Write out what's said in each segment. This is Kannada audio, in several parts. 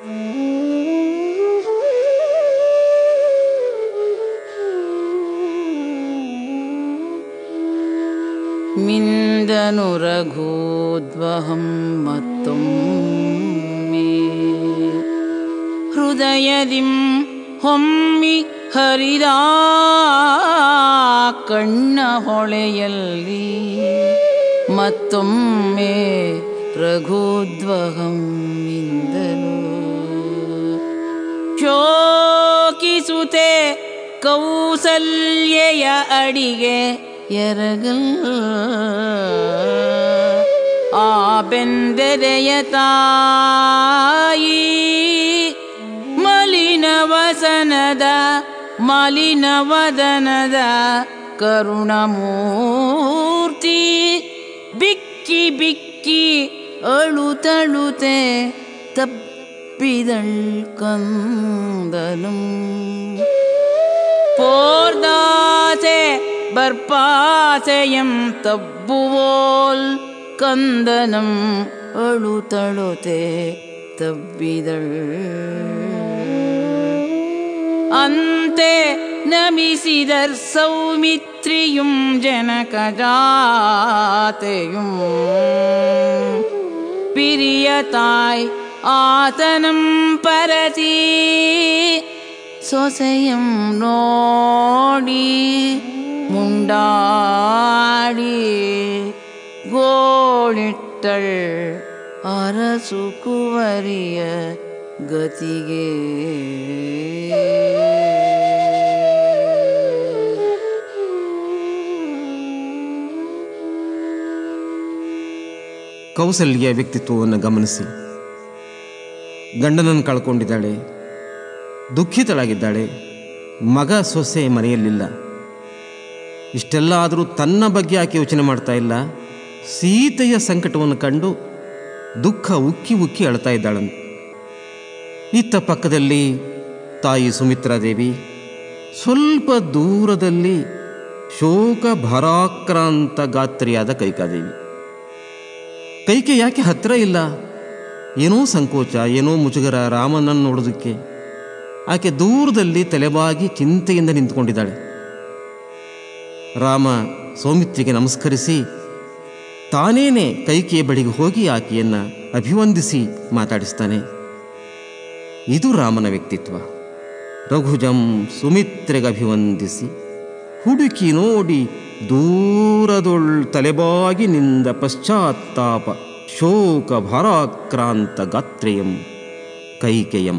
ಮಿಂದನು ರಘೂದ್ವಹಂ ಮತ್ತೊಮ್ಮೆ ಹೃದಯದಿಂ ಹೊಮ್ಮಿ ಹರಿದ ಕಣ್ಣ ಹೊಳೆಯಲ್ಲಿ ಮತ್ತೊಮ್ಮೆ ರಘೂದ್ವಹಂ ಮಿಂದನು ಶೋಕಿಸುತ್ತೆ ಕೌಸಲ್ಯೆಯ ಅಡಿಗೆ ಎರಗಲ್ ಆ ಬೆಂದೆರೆಯ ತಾಯಿ ಮಲಿನವಸನದ ಮಲಿನವದನದ ಕರುಣಮೂರ್ತಿ ಬಿಕ್ಕಿ ಬಿಕ್ಕಿ ಅಳುತಳುತೆ ತಪ್ಪಿದಳ್ ಕಂದನು போர்தாசே பர்பாசையம் தப்புவோல் கந்தனம் அழுதழுதே ತಬ್ಬಿದಳ್ ಅಂತೆ ನಮಿಸಿದರ್ ಸೌಮಿತ್ರಿಯುಂ ಜನಕಜಾತೆಯುಂ பிரியதாய் ஆதனம் பரதி சொசையம் நோடி முண்டாடி ಗೋಳಿಟ್ಟಳ್ ಅರಸು ಕುವರಿಯ ಗತಿಗೆ ಕೌಸಲ್ಯ ವ್ಯಕ್ತಿತ್ವವನ್ನು ಗಮನಿಸಿ ಗಂಡನನ್ನು ಕಳ್ಕೊಂಡಿದ್ದಾಳೆ ದುಃಖಿತಳಾಗಿದ್ದಾಳೆ ಮಗ ಸೊಸೆ ಮನೆಯಲ್ಲಿಲ್ಲ ಇಷ್ಟೆಲ್ಲ ಆದರೂ ತನ್ನ ಬಗ್ಗೆ ಆಕೆ ಯೋಚನೆ ಮಾಡ್ತಾ ಇಲ್ಲ ಸೀತೆಯ ಸಂಕಟವನ್ನು ಕಂಡು ದುಃಖ ಉಕ್ಕಿ ಉಕ್ಕಿ ಅಳ್ತಾ ಇದ್ದಾಳಂತೆ ಇತ್ತ ಪಕ್ಕದಲ್ಲಿ ತಾಯಿ ಸುಮಿತ್ರಾದೇವಿ ಸ್ವಲ್ಪ ದೂರದಲ್ಲಿ ಶೋಕ ಭರಾಕ್ರಾಂತ ಗಾತ್ರಿಯಾದ ಕೈಕಾದೇವಿ ಕೈಕೆ ಯಾಕೆ ಹತ್ತಿರ ಇಲ್ಲ ಏನೋ ಸಂಕೋಚ ಏನೋ ಮುಜುಗರ ರಾಮನನ್ನು ನೋಡೋದಕ್ಕೆ ಆಕೆ ದೂರದಲ್ಲಿ ತಲೆಬಾಗಿ ಚಿಂತೆಯಿಂದ ನಿಂತುಕೊಂಡಿದ್ದಾಳೆ ರಾಮ ಸೌಮಿತ್ರಿಗೆ ನಮಸ್ಕರಿಸಿ ತಾನೇನೆ ಕೈಕೆಯ ಬಳಿಗೆ ಹೋಗಿ ಆಕೆಯನ್ನು ಅಭಿವಂದಿಸಿ ಮಾತಾಡಿಸ್ತಾನೆ ಇದು ರಾಮನ ವ್ಯಕ್ತಿತ್ವ ರಘುಜಂ ಸುಮಿತ್ರೆಗೆ ಅಭಿವಂದಿಸಿ ಹುಡುಕಿ ನೋಡಿ ದೂರದೊಳ್ ತಲೆಬಾಗಿ ನಿಂದ ಪಶ್ಚಾತ್ತಾಪ ಶೋಕ ಭರಾಕ್ರಾಂತ ಗಾತ್ರೆಯಂ ಕೈಕೆಯಂ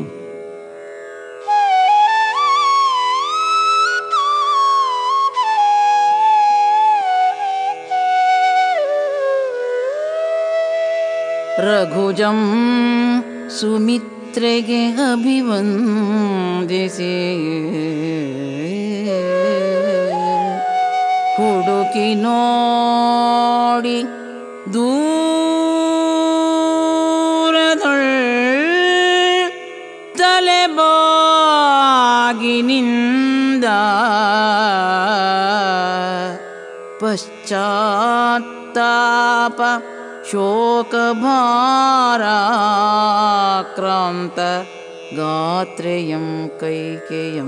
ರಘುಜಂ ಸುಮಿತ್ರೆಗೆ ಅಭಿವಂದಿಸಿ ಹುಡುಕಿ ನೋಡಿ ದೂರದೊಳ್ ತಲೆಬಾಗಿನಿಂದ ಪಶ್ಚಾತ್ತಾಪ ಶೋಕಭಾರಾಕ್ರಾಂತ ಗಾತ್ರೆಯಂ ಕೈಕೆಯಂ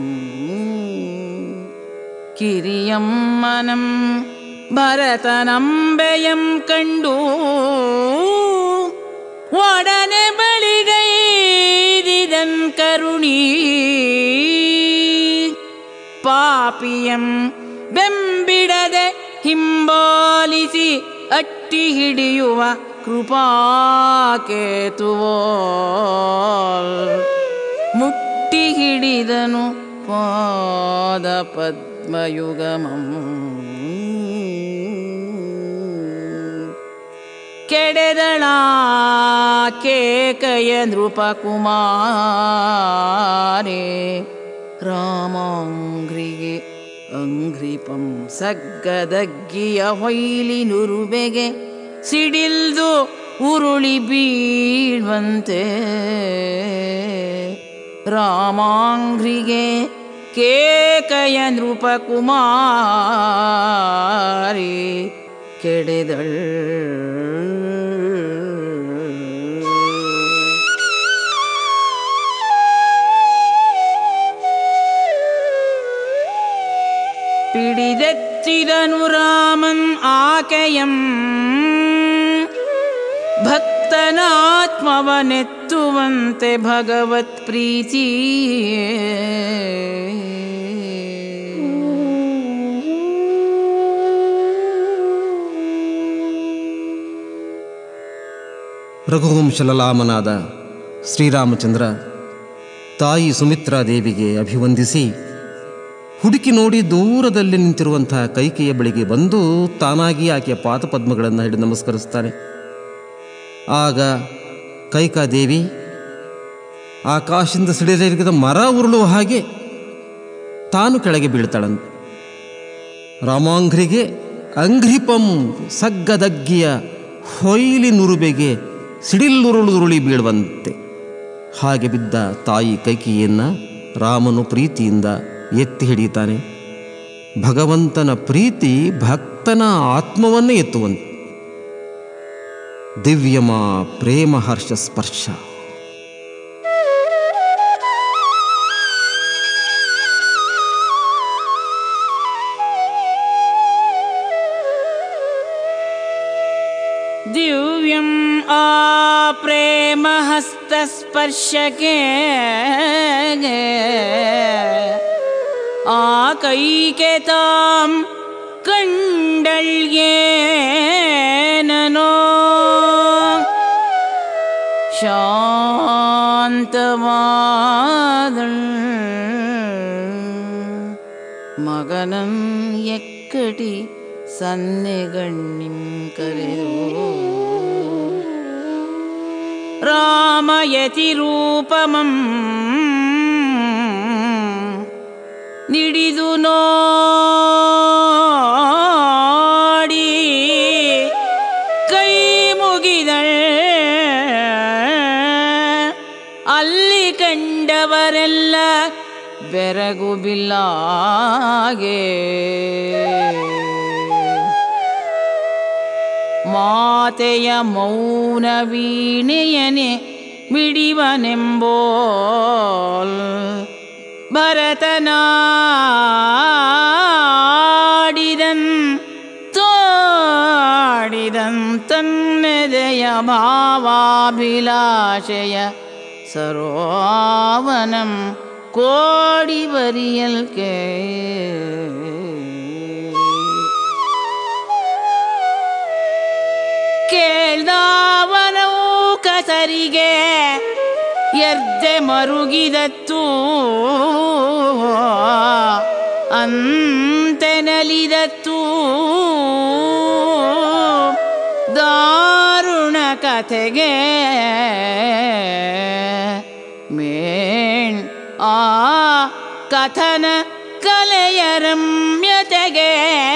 ಕಿರಿಯಂ ಮನಂ ಭರತನಂಬೆಯಂ ಕಂಡು ಒಡನೆ ಬಳಿಗೈದಿದನ್ ಕರುಣಿ ಪಾಪಿಯಂ ಬೆಂಬಿಡದೆ ಹಿಂಬಾಲಿಸಿ ಅಟ್ಟಿ ಹಿಡಿಯುವ ಕೃಪಾಕೇತುವೋ ಮುಟ್ಟಿ ಹಿಡಿದನು ಪಾದ ಪದ್ಮಯುಗಮಂ ಕೆಡೆದಳ ಕೇಕಯ ನೃಪಕುಮಾರೇ ರಾಮಾಂಗ್ರಿಗೆ ಅಂಗ್ರಿಪಂ ಸಗ್ಗದಗ್ಗಿಯ ಹೊಯ್ಲಿ ನುರುಬೆಗೆ ಸಿಡಿಲ್ದು ಉರುಳಿ ಬೀಳ್ವಂತೆ ರಾಮಾಂಗ್ರಿಗೆ ಕೇಕಯ ನೃಪಕುಮಾರಿ ಕೆಡೆದಳ್ ಆಕೆಯಂ ಭಕ್ತನಾತ್ಮವನೆತ್ತುವಂತೆ ಭಗವತ್ ಪ್ರೀತಿ ರಘುವಂಶಲಲಾಮನಾದ ಶ್ರೀರಾಮಚಂದ್ರ ತಾಯಿ ಸುಮಿತ್ರಾದೇವಿಗೆ ಅಭಿವಂದಿಸಿ ಹುಡುಕಿ ನೋಡಿ ದೂರದಲ್ಲಿ ನಿಂತಿರುವಂತಹ ಕೈಕೆಯ ಬಳಿಗೆ ಬಂದು ತಾನಾಗಿ ಆಕೆಯ ಪಾದಪದ್ಮಗಳನ್ನು ಹಿಡಿದು ನಮಸ್ಕರಿಸ್ತಾನೆ ಆಗ ಕೈಕಾದೇವಿ ಆಕಾಶದಿಂದ ಸಿಡಿದಿರಿಗಿದ ಮರ ಉರುಳುವ ಹಾಗೆ ತಾನು ಕೆಳಗೆ ಬೀಳ್ತಾಳಂತೆ ರಾಮಾಂಘ್ರಿಗೆ ಅಂಘ್ರಿಪಂ ಸಗ್ಗದಗ್ಗಿಯ ಹೊಯ್ಲಿ ನುರುಬೆಗೆ ಸಿಡಿಲ್ಲುರುಳುರುಳಿ ಬೀಳುವಂತೆ ಹಾಗೆ ಬಿದ್ದ ತಾಯಿ ಕೈಕಿಯನ್ನು ರಾಮನು ಪ್ರೀತಿಯಿಂದ ಎತ್ತಿ ಹಿಡಿಯುತ್ತಾನೆ ಭಗವಂತನ ಪ್ರೀತಿ ಭಕ್ತನ ಆತ್ಮವನ್ನೇ ಎತ್ತುವಂತೆ ದಿವ್ಯಮ ಪ್ರೇಮ ಹರ್ಷ ಸ್ಪರ್ಶ ದಿವ್ಯಂ ಆ ಪ್ರೇಮ ಹಸ್ತಸ್ಪರ್ಶಕ್ಕೆ ಆ ಕೈಕೆ ತಾಂ ಕಂಡಳ್ಯೇನೋ ಶಾಂತವಾದಳ್ ಮಗನಂ ಎಕ್ಕಟಿ ಸನ್ನೆಗಣ್ಣಿಂ ಕರೆದು ರಾಮಯತಿ ರೂಪಮಂ ನಿಡಿದು ನೋಡಿ ಕೈ ಮುಗಿದಳ್ ಅಲ್ಲಿ ಕಂಡವರೆಲ್ಲ ಬೆರಗು ಬಿಲ್ಲಾಗೆ ಮಾತೆಯ ಮೌನ ವೀಣೆಯನೆ ಮಿಡಿವನೆಂಬೋಲ್ ಭರತನಾಡಿದನ್ ತೋಡಿದನ್ ತನ್ನೆದೆಯ ಭಾವಾಭಿಲಾಷೆಯ ಸರೋವನಂ ಕೋಡಿ ಬರಿಯಲ್ಕೆ ಕೇಳ್ದವನವು ಕಸರಿಗೆ ಎರ್ದೆ ಮರುಗಿದತ್ತು ಅಂತೆನಲಿದತ್ತು ದಾರುಣ ಕಥೆಗೆ ಮೇಣ್ ಆ ಕಥನ ಕಲೆಯ ರಮ್ಯತೆಗೆ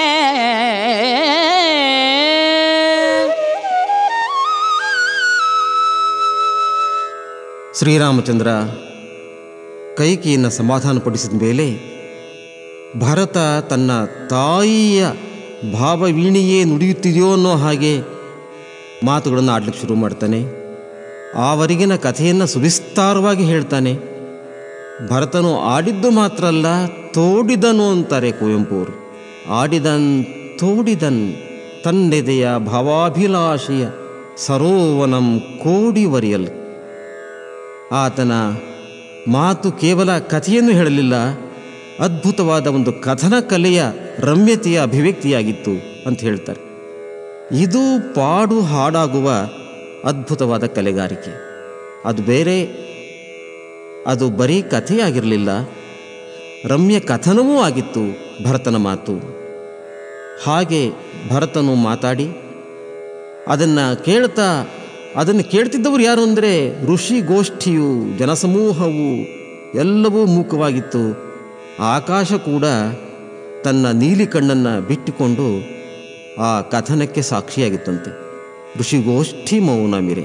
ಶ್ರೀರಾಮಚಂದ್ರ ಕೈಕಿಯನ್ನು ಸಮಾಧಾನಪಡಿಸಿದ ಮೇಲೆ ಭರತ ತನ್ನ ತಾಯಿಯ ಭಾವವೀಣಿಯೇ ನುಡಿಯುತ್ತಿದೆಯೋ ಅನ್ನೋ ಹಾಗೆ ಮಾತುಗಳನ್ನು ಆಡ್ಲಿಕ್ಕೆ ಶುರು ಮಾಡ್ತಾನೆ ಆವರೆಗಿನ ಕಥೆಯನ್ನು ಸುವಿಸ್ತಾರವಾಗಿ ಹೇಳ್ತಾನೆ ಭರತನು ಆಡಿದ್ದು ಮಾತ್ರ ಅಲ್ಲ ತೋಡಿದನು ಅಂತಾರೆ ಕುವೆಂಪು ಅವರು ಆಡಿದನ್ ತೋಡಿದನ್ ತನ್ನೆದೆಯ ಭಾವಾಭಿಲಾಷೆಯ ಸರೋವನಂ ಕೋಡಿವರಿಯಲ್ ಆತನ ಮಾತು ಕೇವಲ ಕಥೆಯನ್ನು ಹೇಳಲಿಲ್ಲ ಅದ್ಭುತವಾದ ಒಂದು ಕಥನ ಕಲೆಯ ರಮ್ಯತೆಯ ಅಭಿವ್ಯಕ್ತಿಯಾಗಿತ್ತು ಅಂತ ಹೇಳ್ತಾರೆ ಇದು ಪಾಡು ಹಾಡಾಗುವ ಅದ್ಭುತವಾದ ಕಲೆಗಾರಿಕೆ ಅದು ಬೇರೆ ಅದು ಬರೀ ಕಥೆಯಾಗಿರಲಿಲ್ಲ ರಮ್ಯ ಕಥನವೂ ಆಗಿತ್ತು ಭರತನ ಮಾತು ಹಾಗೆ ಭರತನು ಮಾತಾಡಿ ಅದನ್ನು ಕೇಳ್ತಾ ಅದನ್ನು ಕೇಳ್ತಿದ್ದವರು ಯಾರು ಅಂದರೆ ಋಷಿ ಗೋಷ್ಠಿಯು ಜನಸಮೂಹವು ಎಲ್ಲವೂ ಮೂಕವಾಗಿತ್ತು ಆಕಾಶ ಕೂಡ ತನ್ನ ನೀಲಿ ಕಣ್ಣನ್ನು ಬಿಟ್ಟುಕೊಂಡು ಆ ಕಥನಕ್ಕೆ ಸಾಕ್ಷಿಯಾಗಿತ್ತಂತೆ ಋಷಿಗೋಷ್ಠಿ ಮೌನ ಮಿರೆ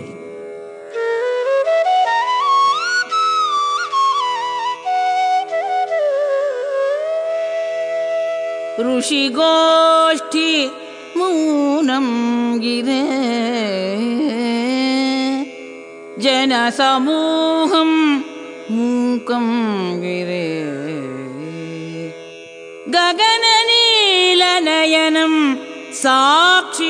ಋಷಿಗೋಷ್ಠಿ ಮೌನಂ ಗಿರೆ ಜನಸಮೂಹಂ ಮೂಕಂ ಗಿರೆ ಗಗನನೀಲನಯನಂ ಸಾಕ್ಷಿ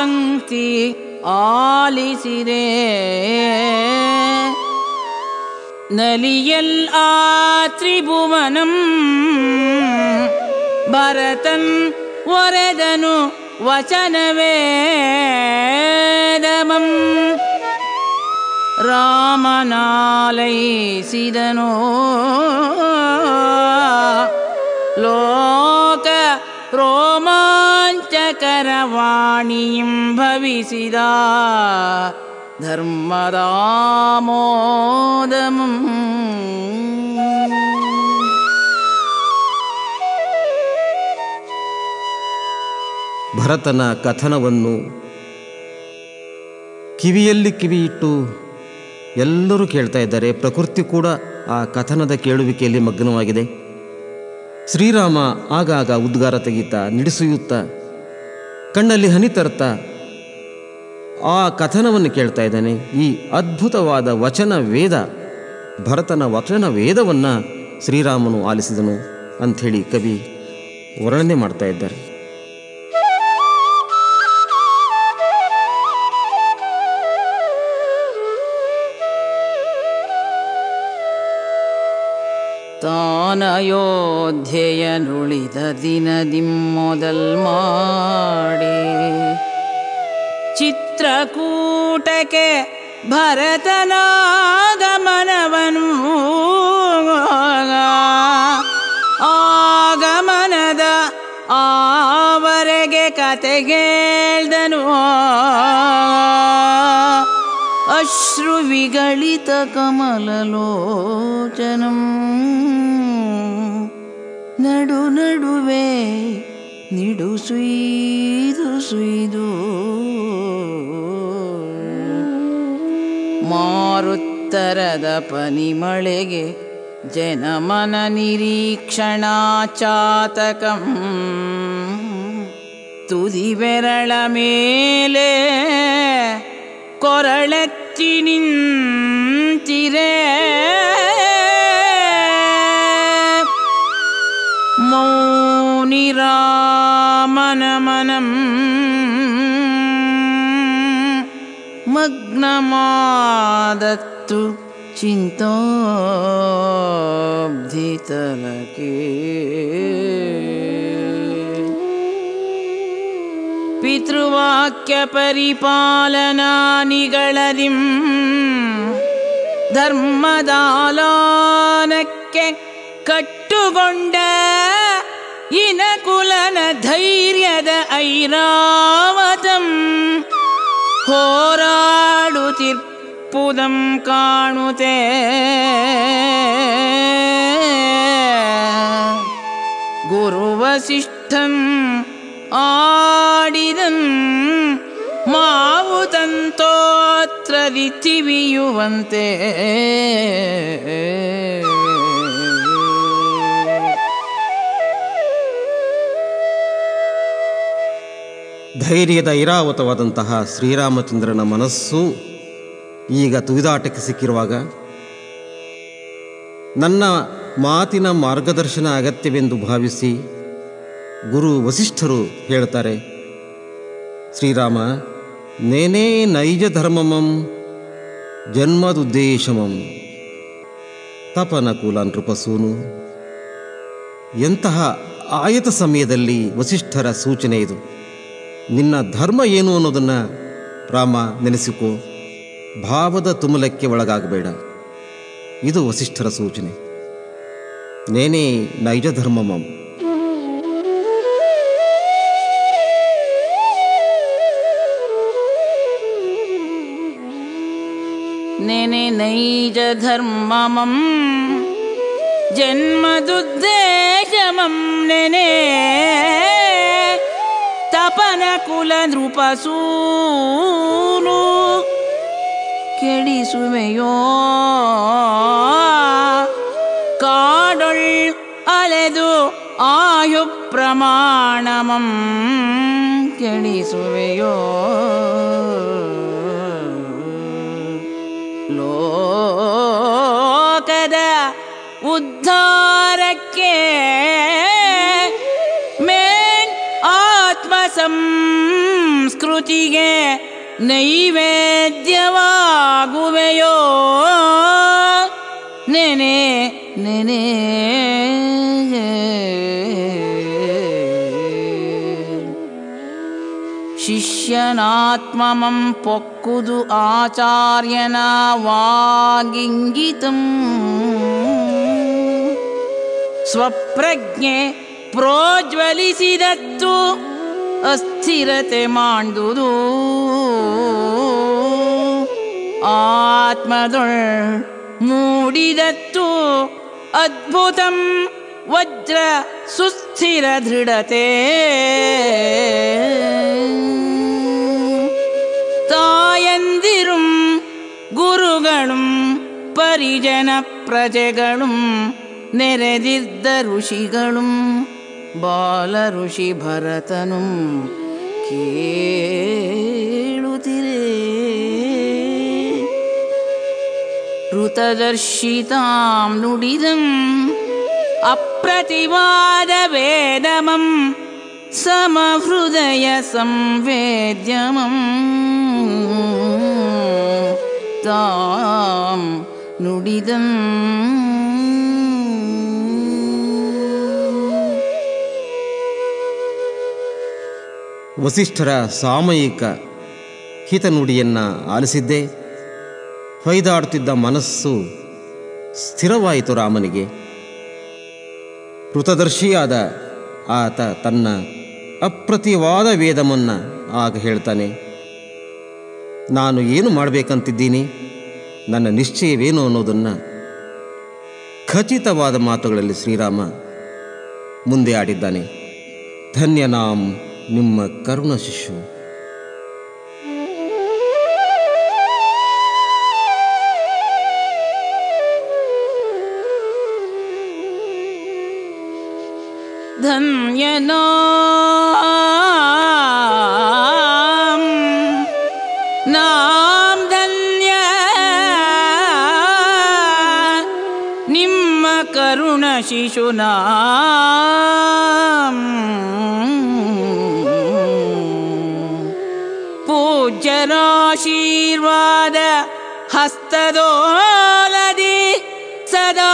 ಪಂಕ್ತಿ ಆಲಿಸಿರೆ ನಲಿಯಲ್ ಆ ತ್ರಿಭುವನಂ ಭರತನ್ ಒರೆದನು ವಚನವೇದಮಂ ರಾಮನಾಲೈಸಿದನು ಲೋಕ ರೋಮಾಂಚಕರವಾಣಿಯಂ ಭವಿಸಿದ ಧರ್ಮದಾಮೋದಮಂ ಭರತನ ಕಥನವನ್ನು ಕಿವಿಯಲ್ಲಿ ಕಿವಿಯಿಟ್ಟು ಎಲ್ಲರೂ ಕೇಳ್ತಾ ಇದ್ದಾರೆ ಪ್ರಕೃತಿ ಕೂಡ ಆ ಕಥನದ ಕೇಳುವಿಕೆಯಲ್ಲಿ ಮಗ್ನವಾಗಿದೆ ಶ್ರೀರಾಮ ಆಗಾಗ ಉದ್ಗಾರ ತೆಗೀತಾ ನಿಡಿಸುಯುತ್ತಾ ಕಣ್ಣಲ್ಲಿ ಹನಿ ತರ್ತಾ ಆ ಕಥನವನ್ನು ಕೇಳ್ತಾ ಇದ್ದಾನೆ ಈ ಅದ್ಭುತವಾದ ವಚನ ವೇದ ಭರತನ ವಚನ ವೇದವನ್ನು ಶ್ರೀರಾಮನು ಆಲಿಸಿದನು ಅಂಥೇಳಿ ಕವಿ ವರ್ಣನೆ ಮಾಡ್ತಾ ಇದ್ದಾರೆ ತಾನಯೋಧ್ಯೆಯನುಳಿದ ದಿನದಿಂ ಮೊದಲ್ ಮಾಡಿ ಚಿತ್ರಕೂಟಕ್ಕೆ ಭರತನಾಗಮನವನು ಆಗಮನದ ಆವರೆಗೆ ಕತೆಗೇಳ್ದನು ಅಶ್ರುವಿಗಳಿತ ಕಮಲಲೋಚನಂ ನಡು ನಡುವೆ ನಿಡು ಸುಯ್ದು ಸುಯ್ದು ಮಾರುತ್ತರದ ಪನಿಮಳೆಗೆ ಜನಮನ ನಿರೀಕ್ಷಣಾ ಚಾತಕಂ ತುದಿ ಬೆರಳ ಮೇಲೆ ಕೊರಳೆತ್ತಿ ನಿಂತಿರೆ ಮೌನಿರಾಮನ ಮನಂ ಮಗ್ನಮಾದತ್ತು ಚಿಂತಾಬ್ಧಿತಲಕೆ ಪಿತೃವಾಕ್ಯ ಪರಿಪಾಲನಾನಿಗಳದಿಂ ಧರ್ಮದಾಲಾನಕ್ಕೆ ಕಟ್ಟುಕೊಂಡ ಇನಕುಲನ ಧೈರ್ಯದ ಐರಾವತಂ ಹೋರಾಡುತ್ತಿರ್ಪುದಂ ಕಾಣುತ್ತೆ ಗುರುವಸಿಷ್ಠಂ ಆಡಿದನ್ ಮಾವು ತಂತೋತ್ರದಿ ತಿವಿಯುವಂತೆ ಧೈರ್ಯದ ಐರಾವತವಾದಂತಹ ಶ್ರೀರಾಮಚಂದ್ರನ ಮನಸ್ಸು ಈಗ ತುಳಿದಾಟಕ್ಕೆ ಸಿಕ್ಕಿರುವಾಗ ನನ್ನ ಮಾತಿನ ಮಾರ್ಗದರ್ಶನ ಅಗತ್ಯವೆಂದು ಭಾವಿಸಿ ಗುರು ವಸಿಷ್ಠರು ಹೇಳ್ತಾರೆ ಶ್ರೀರಾಮ ನೇನೇ ನೈಜ ಧರ್ಮಮಂ ಜನ್ಮದುದ್ದೇಶಮಂ ತಪನ ಕುಲ ನೃಪಸೂನು ಎಂತಹ ಆಯತ ಸಮಯದಲ್ಲಿ ವಸಿಷ್ಠರ ಸೂಚನೆ ಇದು ನಿನ್ನ ಧರ್ಮ ಏನು ಅನ್ನೋದನ್ನು ರಾಮ ನೆನೆಸಿಕೋ ಭಾವದ ತುಮಲಕ್ಕೆ ಒಳಗಾಗಬೇಡ ಇದು ವಸಿಷ್ಠರ ಸೂಚನೆ ನೇನೇ ನೈಜ ಧರ್ಮಮಂ ನೆನೆ ನೈಜ ಧರ್ಮಮಂ ಜನ್ಮದುದ್ದೇಶಮಂ ನೆನೆ ತಪನ ಕುಲ ನೃಪಸೂನು ಕೆಡಿಸುವೆಯೋ ಕಾಡೊಳ್ ಅಲೆದು ಆಯು ಪ್ರಮಾಣಮಂ ಕೆಡಿಸುವೆಯೋ ಲೋಕದ ಉದ್ಧಾರಕ್ಕೆ ಮೇನ್ ಆತ್ಮ ಸಂಸ್ಕೃತಿ ಸುಕೃತಿಗೆ ನೈವೇದ್ಯವಾಗುವೆಯೋ ನೆನೆ ನೆನೆ ಶಿಷ್ಯನಾತ್ಮಮಂ ಪೊಕ್ಕುದು ಆಚಾರ್ಯನ ವಾಗಿಂಗಿತಂ ಸ್ವಪ್ರಜ್ಞೆ ಪ್ರೋಜ್ವಲಿಸಿದತ್ತು ಅಸ್ಥಿರತೆ ಮಾಡುವುದು ಆತ್ಮದೊಳ್ ಮೂಡಿದತ್ತು ಅದ್ಭುತಂ ವಜ್ರ ಸುಸ್ಥಿರ ದೃಢತೆ தாயந்திரும் குருகளும் பரிஜன பிரஜೆகளும் ನೆರೆದಿದ್ದ ಋಷಿகளும் ಬಾಲ ಋಷಿ ಭರತನು ಕೇಳುತ್ತಿರೇ ಋತದರ್ಶಿತಾಂ ನುಡಿದಂ ಅಪ್ರತಿವಾದ ವೇದಮಂ ಸಮಹೃದಯ ಸಂವೇದ್ಯಮಂ ತಾಂ ನುಡಿದಂ ವಸಿಷ್ಠರ ಸಾಮಯಿಕ ಹಿತನುಡಿಯನ್ನು ಆಲಿಸಿದ್ದೇ ಹೊಯ್ದಾಡುತ್ತಿದ್ದ ಮನಸ್ಸು ಸ್ಥಿರವಾಯಿತು ರಾಮನಿಗೆ ಋತದರ್ಶಿಯಾದ ಆತ ತನ್ನ ಅಪ್ರತಿವಾದ ವೇದಮನ್ನ ಆಗ ಹೇಳ್ತಾನೆ ನಾನು ಏನು ಮಾಡಬೇಕಂತಿದ್ದೀನಿ ನನ್ನ ನಿಶ್ಚಯವೇನು ಅನ್ನೋದನ್ನು ಖಚಿತವಾದ ಮಾತುಗಳಲ್ಲಿ ಶ್ರೀರಾಮ ಮುಂದೆ ಆಡಿದ್ದಾನೆ ಧನ್ಯನಾಂ ನಿಮ್ಮ ಕರುಣ ಶಿಶು ಧನ್ಯನಾಂ ನಾಂ ಧನ್ಯ ನಿಮ್ಮ ಕರುಣ ಶಿಶುನಾ ಪೂಜ್ಯರಾಶೀರ್ವಾದ ಹಸ್ತದೋಲದಿ ಸದಾ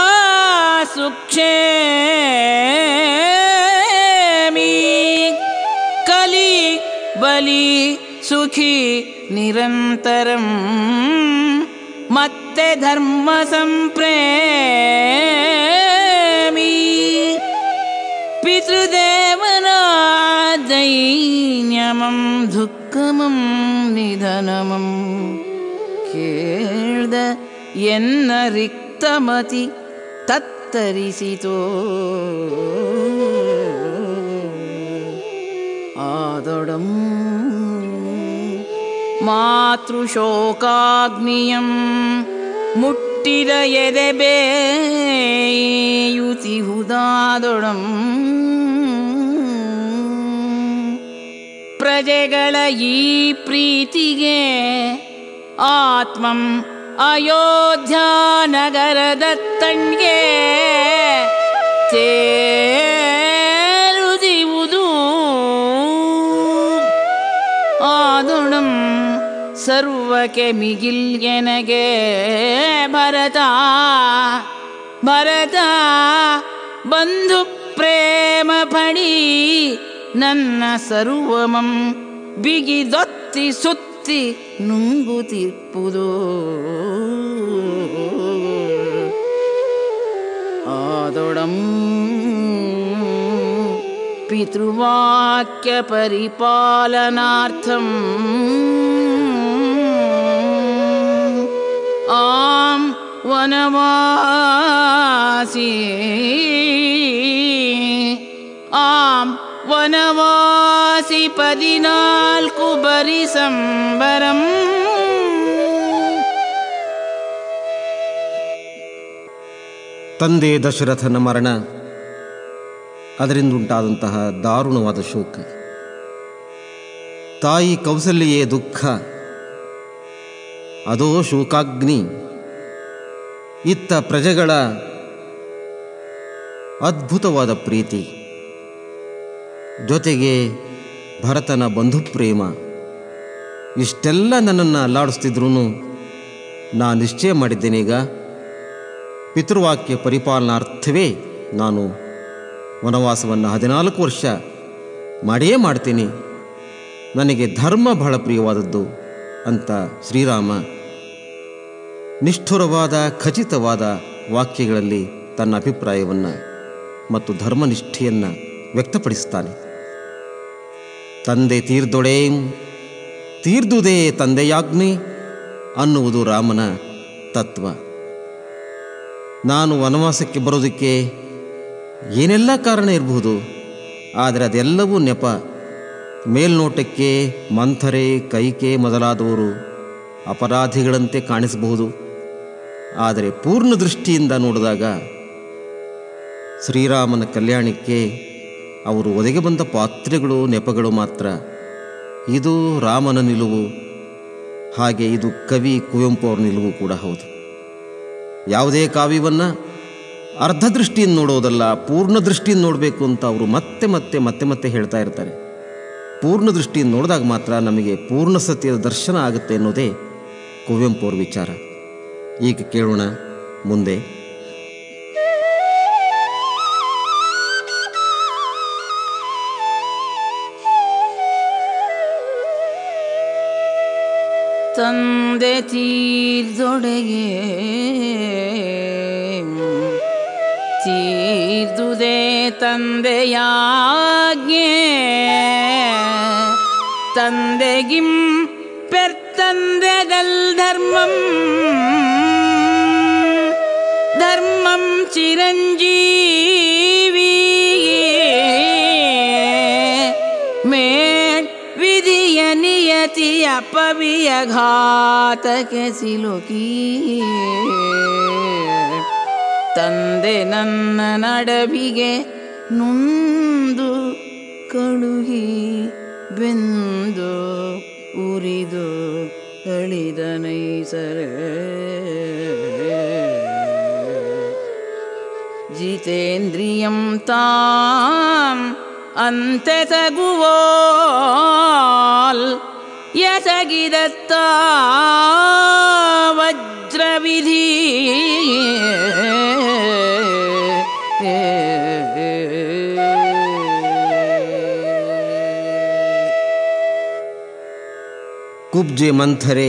ಸುಕ್ಷೇಮಿ ಕಲಿ ಬಲಿ ಸುಖಿ ನಿರಂತರಂ ಮತ್ತೆ ಧರ್ಮ ಸಂಪ್ರೇಮಿ ಪಿತೃದೇವನ ದೈನ್ಯಮಂ ದುಃಖಮಂ ನಿಧನಮಂ ಕೇಳ್ದ ಎನ್ನ ರಿಕ್ತಮತಿ ತತ್ತರಿಸಿತೋ ಆದೊಡಂ ಮಾತೃಶೋಕಾಗ್ನಿಯಂ ಮುಟ್ಟಿದ ಎದೆ ಬೇಯುತಿ ಹುದಾದೊಡಂ ಪ್ರಜೆಗಳ ಈ ಪ್ರೀತಿಗೆ ಆತ್ಮಂ ಅಯೋಧ್ಯ ನಗರದ ತಣ್ಗೆ ತೇರುದಿವುದು ಆದುಣಂ ಸರ್ವಕ್ಕೆ ಮಿಗಿಲ್ ಎನಗೆ ಭರತ ಭರತ ಬಂಧು ಪ್ರೇಮ ಪಡಿ ನನ್ನ ಸರ್ವಮಂ ಬಿಗಿದೊತ್ತಿ ಸುತ್ತಿ ನುಂಗುತ್ತಿಪ್ಪುದು ಆದೊಡಂ ಪಿತೃವಾಕ್ಯ ಪರಿಪಾಲನಾರ್ಥಂ ಆಂ ವನವಾಸಿ ಆಂ ವನವಾಸಿ ಪದಿನಾಲ್ಕು ಬರಿ ಸಂಬರಂ ತಂದೆ ದಶರಥನ ಮರಣ ಅದರಿಂದುಂಟಾದಂತಹ ದಾರುಣವಾದ ಶೋಕ ತಾಯಿ ಕೌಸಲ್ಯೆಯೇ ದುಃಖ ಅದೋ ಶೋಕಾಗ್ನಿ ಇತ್ತ ಪ್ರಜೆಗಳ ಅದ್ಭುತವಾದ ಪ್ರೀತಿ ಜೊತೆಗೆ ಭರತನ ಬಂಧುಪ್ರೇಮ ಇಷ್ಟೆಲ್ಲ ನನ್ನನ್ನು ಅಲ್ಲಾಡಿಸ್ತಿದ್ರೂ ನಾನು ನಿಶ್ಚಯ ಮಾಡಿದ್ದೇನೆ ಈಗ ಪಿತೃವಾಕ್ಯ ಪರಿಪಾಲನಾರ್ಥವೇ ನಾನು ವನವಾಸವನ್ನು ಹದಿನಾಲ್ಕು ವರ್ಷ ಮಾಡಿಯೇ ಮಾಡ್ತೀನಿ ನನಗೆ ಧರ್ಮ ಬಹಳ ಪ್ರಿಯವಾದದ್ದು ಅಂತ ಶ್ರೀರಾಮ ನಿಷ್ಠುರವಾದ ಖಚಿತವಾದ ವಾಕ್ಯಗಳಲ್ಲಿ ತನ್ನ ಅಭಿಪ್ರಾಯವನ್ನು ಮತ್ತು ಧರ್ಮನಿಷ್ಠೆಯನ್ನು ವ್ಯಕ್ತಪಡಿಸ್ತಾನೆ ತಂದೆ ತೀರ್ದೊಡೇಂ ತೀರ್ದುದೇ ತಂದೆಯಾಜ್ಞೆ ಅನ್ನುವುದು ರಾಮನ ತತ್ವ ನಾನು ವನವಾಸಕ್ಕೆ ಬರೋದಕ್ಕೆ ಏನೆಲ್ಲ ಕಾರಣ ಇರಬಹುದು ಆದರೆ ಅದೆಲ್ಲವೂ ನೆಪ ಮೇಲ್ನೋಟಕ್ಕೆ ಮಂಥರೆ ಕೈಕೆ ಮೊದಲಾದವರು ಅಪರಾಧಿಗಳಂತೆ ಕಾಣಿಸಬಹುದು ಆದರೆ ಪೂರ್ಣ ದೃಷ್ಟಿಯಿಂದ ನೋಡಿದಾಗ ಶ್ರೀರಾಮನ ಕಲ್ಯಾಣಕ್ಕೆ ಅವರು ಒದಗಿ ಬಂದ ಪಾತ್ರೆಗಳು ನೆಪಗಳು ಮಾತ್ರ ಇದು ರಾಮನ ನಿಲುವು ಹಾಗೆ ಇದು ಕವಿ ಕುವೆಂಪು ಅವರ ನಿಲುವು ಕೂಡ ಹೌದು ಯಾವುದೇ ಕಾವ್ಯವನ್ನು ಅರ್ಧ ದೃಷ್ಟಿಯಿಂದ ನೋಡೋದಲ್ಲ ಪೂರ್ಣ ದೃಷ್ಟಿಯಿಂದ ನೋಡಬೇಕು ಅಂತ ಅವರು ಮತ್ತೆ ಮತ್ತೆ ಮತ್ತೆ ಮತ್ತೆ ಹೇಳ್ತಾ ಇರ್ತಾರೆ ಪೂರ್ಣ ದೃಷ್ಟಿಯಿಂದ ನೋಡಿದಾಗ ಮಾತ್ರ ನಮಗೆ ಪೂರ್ಣ ಸತ್ಯದ ದರ್ಶನ ಆಗುತ್ತೆ ಅನ್ನೋದೇ ಕುವೆಂಪು ಅವ್ರ ವಿಚಾರ ಈಗ ಕೇಳೋಣ ಮುಂದೆ ತಂದೆ ತೀರ್ದೊಡೆಗೆ ತೀರ್ದುದೆ ತಂದೆಯಾಜ್ಞೆ ತಂದೆಗಿಂ ಪೆರ್ತಂದೆದಲ್ ಧರ್ಮಂ ಧರ್ಮಂ ಚಿರಂಜೀವಿ ಮೇಡ್ ವಿಧಿಯ ನಿಯತಿಯ ಪವಿಯ ಘಾತಕ್ಕೆ ಸಿಲುಕಿ ತಂದೆ ನನ್ನ ನಡವಿಗೆ ನುಂದು ಕಳುಹಿ ಬೆಂದು ಉರಿದು ಕಳಿದ ನೈಸರೆ ಜಿತೇಂದ್ರಿಯಂ ತಾಂ ಅಂತೆ ತಗುವೋಲ್ ಯಸಗಿದತ್ತ ವಜ್ರವಿಧಿ ಕುಬ್ಜೆ ಮಂಥರೆ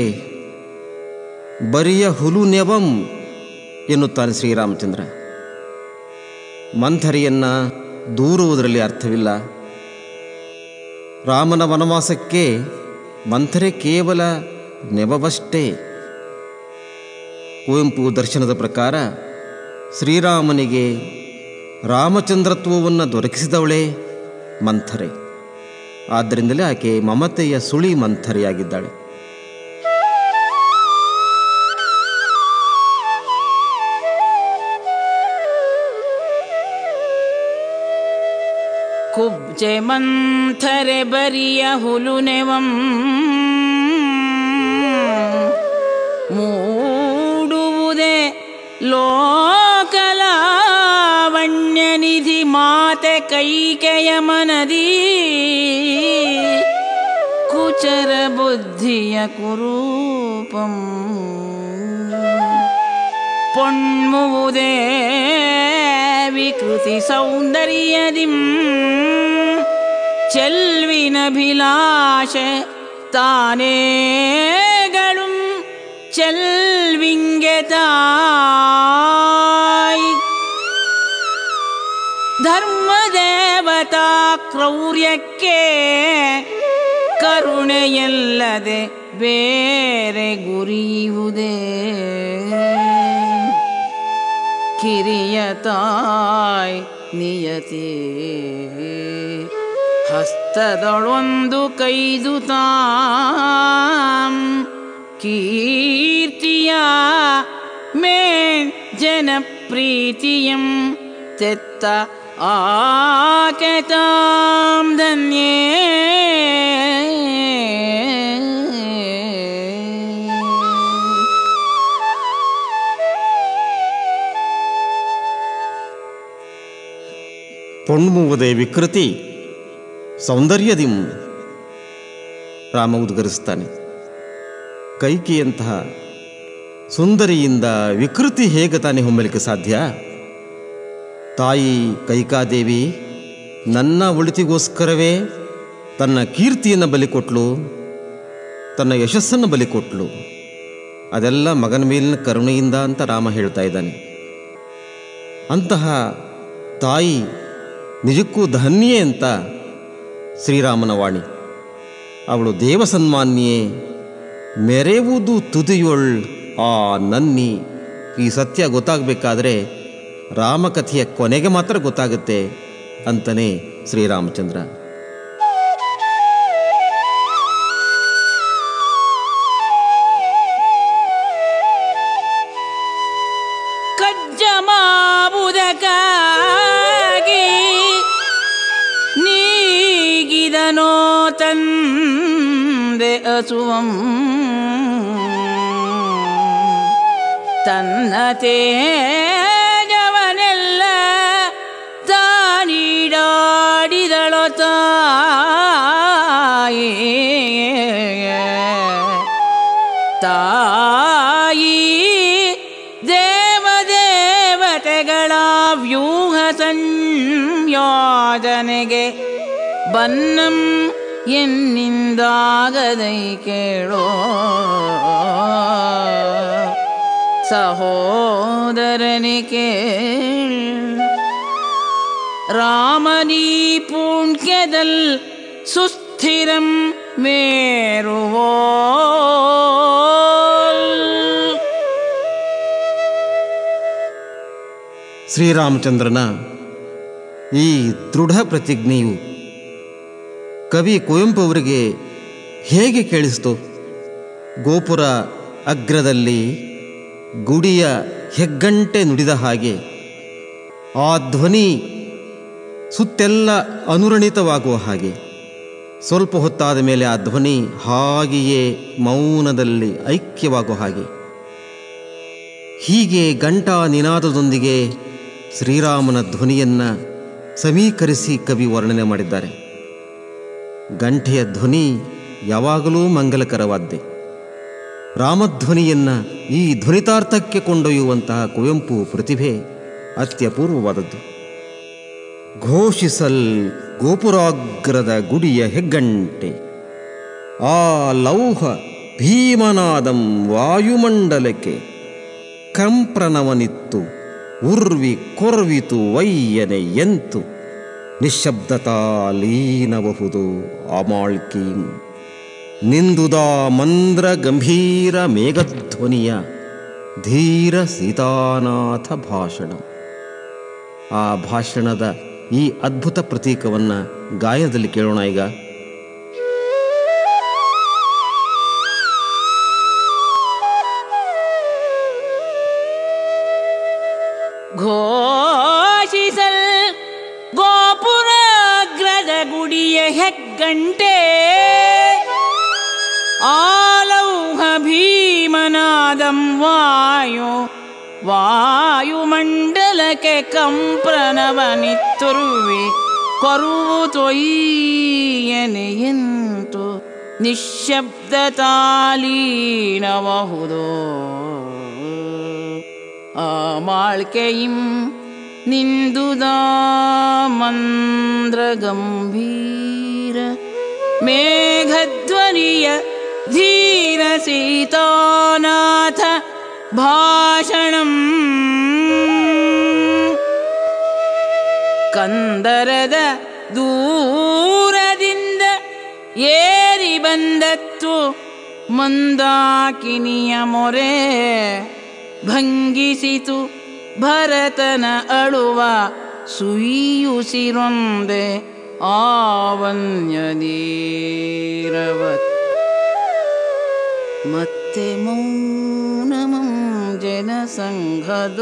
ಬರಿಯ ಹುಲು ನೆವಂ ಎನ್ನುತ್ತಾನೆ ಶ್ರೀರಾಮಚಂದ್ರ ಮಂಥರೆಯನ್ನು ದೂರುವುದರಲ್ಲಿ ಅರ್ಥವಿಲ್ಲ ರಾಮನ ವನವಾಸಕ್ಕೆ ಮಂಥರೆ ಕೇವಲ ನೆವವಷ್ಟೇ ಕುವೆಂಪು ದರ್ಶನದ ಪ್ರಕಾರ ಶ್ರೀರಾಮನಿಗೆ ರಾಮಚಂದ್ರತ್ವವನ್ನು ದೊರಕಿಸಿದವಳೇ ಮಂಥರೆ ಆದ್ದರಿಂದಲೇ ಆಕೆ ಮಮತೆಯ ಸುಳಿ ಮಂಥರೆಯಾಗಿದ್ದಾಳೆ ಕುಬ್ಜೆ ಮಂಥರೆ ಬರಿಯ ಹುಲುನೆವಂ ಮೂಡುವುದೇ ಲೋಕಲಾವಣ್ಯ ನಿಧಿ ಮಾತೆ ಕೈಕೆಯ ಮನದಿ ಕುಚರ ಬುದ್ಧಿಯ ಕುರೂಪಂ പൊൺമുവുതേ വികൃതി സൗന്ദര്യതിം ചെൽവിനഭിലാഷ താനേകളും ചെൽവിങ്കതായി ಧರ್ಮದೇವತಾ ಕ್ರೌರ್ಯಕ್ಕೆ ಕರುಣೆಯಲ್ಲದೆ ಬೇರೆ ಗುರಿಯುವುದೇ ಕಿರಿಯ ತಾಯ್ ನಿಯತಿ ಹಸ್ತದಳೊಂದು ಕೈದು ತಾಂ ಕೀರ್ತಿಯ ಮೇಣ್ ಜನಪ್ರೀತಿಯಂ ತೆತ್ತ ಆಕೆ ತಾಂ ಧನ್ಯೇ ಪೊಣ್ಮುವುದೇ ವಿಕೃತಿ ಸೌಂದರ್ಯದಿಂ ರಾಮ ಉದ್ಗರಿಸ್ತಾನೆ ಕೈಕೆಯಂತಹ ಸುಂದರಿಯಿಂದ ವಿಕೃತಿ ಹೇಗೆ ತಾನೇ ಹೊಮ್ಮಲಿಕ್ಕೆ ಸಾಧ್ಯ ತಾಯಿ ಕೈಕಾದೇವಿ ನನ್ನ ಒಳಿತಿಗೋಸ್ಕರವೇ ತನ್ನ ಕೀರ್ತಿಯನ್ನು ಬಲಿ ಕೊಟ್ಲು ತನ್ನ ಯಶಸ್ಸನ್ನು ಬಲಿ ಕೊಟ್ಲು ಅದೆಲ್ಲ ಮಗನ ಮೇಲಿನ ಕರುಣೆಯಿಂದ ಅಂತ ರಾಮ ಹೇಳ್ತಾ ಇದ್ದಾನೆ ಅಂತಹ ತಾಯಿ ನಿಜಕ್ಕೂ ಧನ್ಯೆ ಅಂತ ಶ್ರೀರಾಮನ ವಾಣಿ ಅವಳು ದೇವಸನ್ಮಾನ್ಯೆ ಮೆರೆವುದು ತುದಿಯೊಳ್ ಆ ನನ್ನಿ ಈ ಸತ್ಯ ಗೊತ್ತಾಗಬೇಕಾದ್ರೆ ರಾಮಕಥೆಯ ಕೊನೆಗೆ ಮಾತ್ರ ಗೊತ್ತಾಗುತ್ತೆ ಅಂತಲೇ ಶ್ರೀರಾಮಚಂದ್ರ ಕಜ್ಜಮಾವುದಕ್ಕಾಗಿ ನೀಗಿದನೋ ತಂದೆ ಅಸುವಂ ತನ್ನ ತೇಜವನೆಲ್ಲ ತಾನೀಡಾಡಿದಳೋ ತಾಯಿ ತಾಯಿ ದೇವದೇವತೆಗಳ ವ್ಯೂಹ ಸಂಯೋಜನೆಗೆ ಬನ್ನಂ ಎನ್ನಿಂದಾಗದೈ ಕೇಳೋ ಸಹೋದರನಿ ಕೇಳ ರಾಮನೀ ಪುಣ್ಯದಲ್ ಸುಸ್ಥಿರಂ ಮೇರುವೋ ಶ್ರೀರಾಮಚಂದ್ರನ ಈ ದೃಢ ಪ್ರತಿಜ್ಞೆಯು ಕವಿ ಕುವೆಂಪು ಅವರಿಗೆ ಹೇಗೆ ಕೇಳಿಸ್ತು ಗೋಪುರ ಅಗ್ರದಲ್ಲಿ ಗುಡಿಯ ಹೆಗ್ಗಂಟೆ ನುಡಿದ ಹಾಗೆ ಆ ಧ್ವನಿ ಸುತ್ತೆಲ್ಲ ಅನುರಣಿತವಾಗುವ ಹಾಗೆ ಸ್ವಲ್ಪ ಹೊತ್ತಾದ ಮೇಲೆ ಆ ಧ್ವನಿ ಹಾಗೆಯೇ ಮೌನದಲ್ಲಿ ಐಕ್ಯವಾಗುವ ಹಾಗೆ ಹೀಗೆ ಗಂಟಾ ನಿನಾದದೊಂದಿಗೆ ಶ್ರೀರಾಮನ ಧ್ವನಿಯನ್ನು ಸಮೀಕರಿಸಿ ಕವಿ ವರ್ಣನೆ ಮಾಡಿದ್ದಾರೆ ಗಂಟೆಯ ಧ್ವನಿ ಯಾವಾಗಲೂ ಮಂಗಲಕರವಾದ್ದೆ ರಾಮಧ್ವನಿಯನ್ನು ಈ ಧ್ವನಿತಾರ್ಥಕ್ಕೆ ಕೊಂಡೊಯ್ಯುವಂತಹ ಕುವೆಂಪು ಪ್ರತಿಭೆ ಅತ್ಯಪೂರ್ವವಾದದ್ದು ಘೋಷಿಸಲ್ ಗೋಪುರಾಗ್ರದ ಗುಡಿಯ ಹೆಗ್ಗಂಟೆ ಆ ಲೌಹ ಭೀಮನಾದಂ ವಾಯುಮಂಡಲಕ್ಕೆ ಕಂಪ್ರನವನಿತ್ತು ಉರ್ವಿ ಕೊರ್ವಿತು ವಯ್ಯನೆ ಎಂತು ನಿಶ್ಶಬ್ದತಾ ಲೀನಬಹುದು ಅಮಾಳ್ಕೀಂ ನಿಂದುದಾ ಮಂದ್ರ ಗಂಭೀರ ಮೇಘಧ್ವನಿಯ ಧೀರ ಸೀತಾನಾಥ ಭಾಷಣ ಆ ಭಾಷಣದ ಈ ಅದ್ಭುತ ಪ್ರತೀಕವನ್ನು ಗಾಯನದಲ್ಲಿ ಕೇಳೋಣ ಈಗ ಘೋಷಿಸಲ್ ಗೋಪುರಾಗ್ರದ ಗುಡಿಯ ಹೆಗ್ಗಂಟೆ ಆಲೌಹ ಭೀಮನಾದಂ ವಾಯು ವಾಯುಮಂಡಲಕ್ಕೆ ಕಂಪ್ರನವನಿತ್ತುರುವಿ ಕೊರುವು ತೊಯ್ಯನೆಯಂತು ನಿಶ್ಶಬ್ದತಾಲೀನಬಹುದೋ ಆ ಮಾಳ್ಕೆಯಿಂ ನಿಂದುದಾ ಮಂದ್ರ ಗಂಭೀರ ಮೇಘಧ್ವನಿಯ ಧೀರ ಸೀತಾನಾಥ ಭಾಷಣಂ ಕಂದರದ ದೂರದಿಂದ ಏರಿ ಬಂದತ್ತು ಮಂದಾಕಿನಿಯ ಮೊರೆ ಭಂಗಿಸಿತು ಭರತನ ಅಳುವ ಸುಯಿಯುಸಿರೊಂದೆ ಆವನ್ಯ ನೀರವತ್ ಮತ್ತೆ ಮೌನಮಂ ಜನಸಂಘದ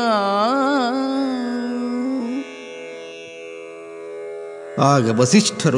ಆಗ ವಸಿಷ್ಠರು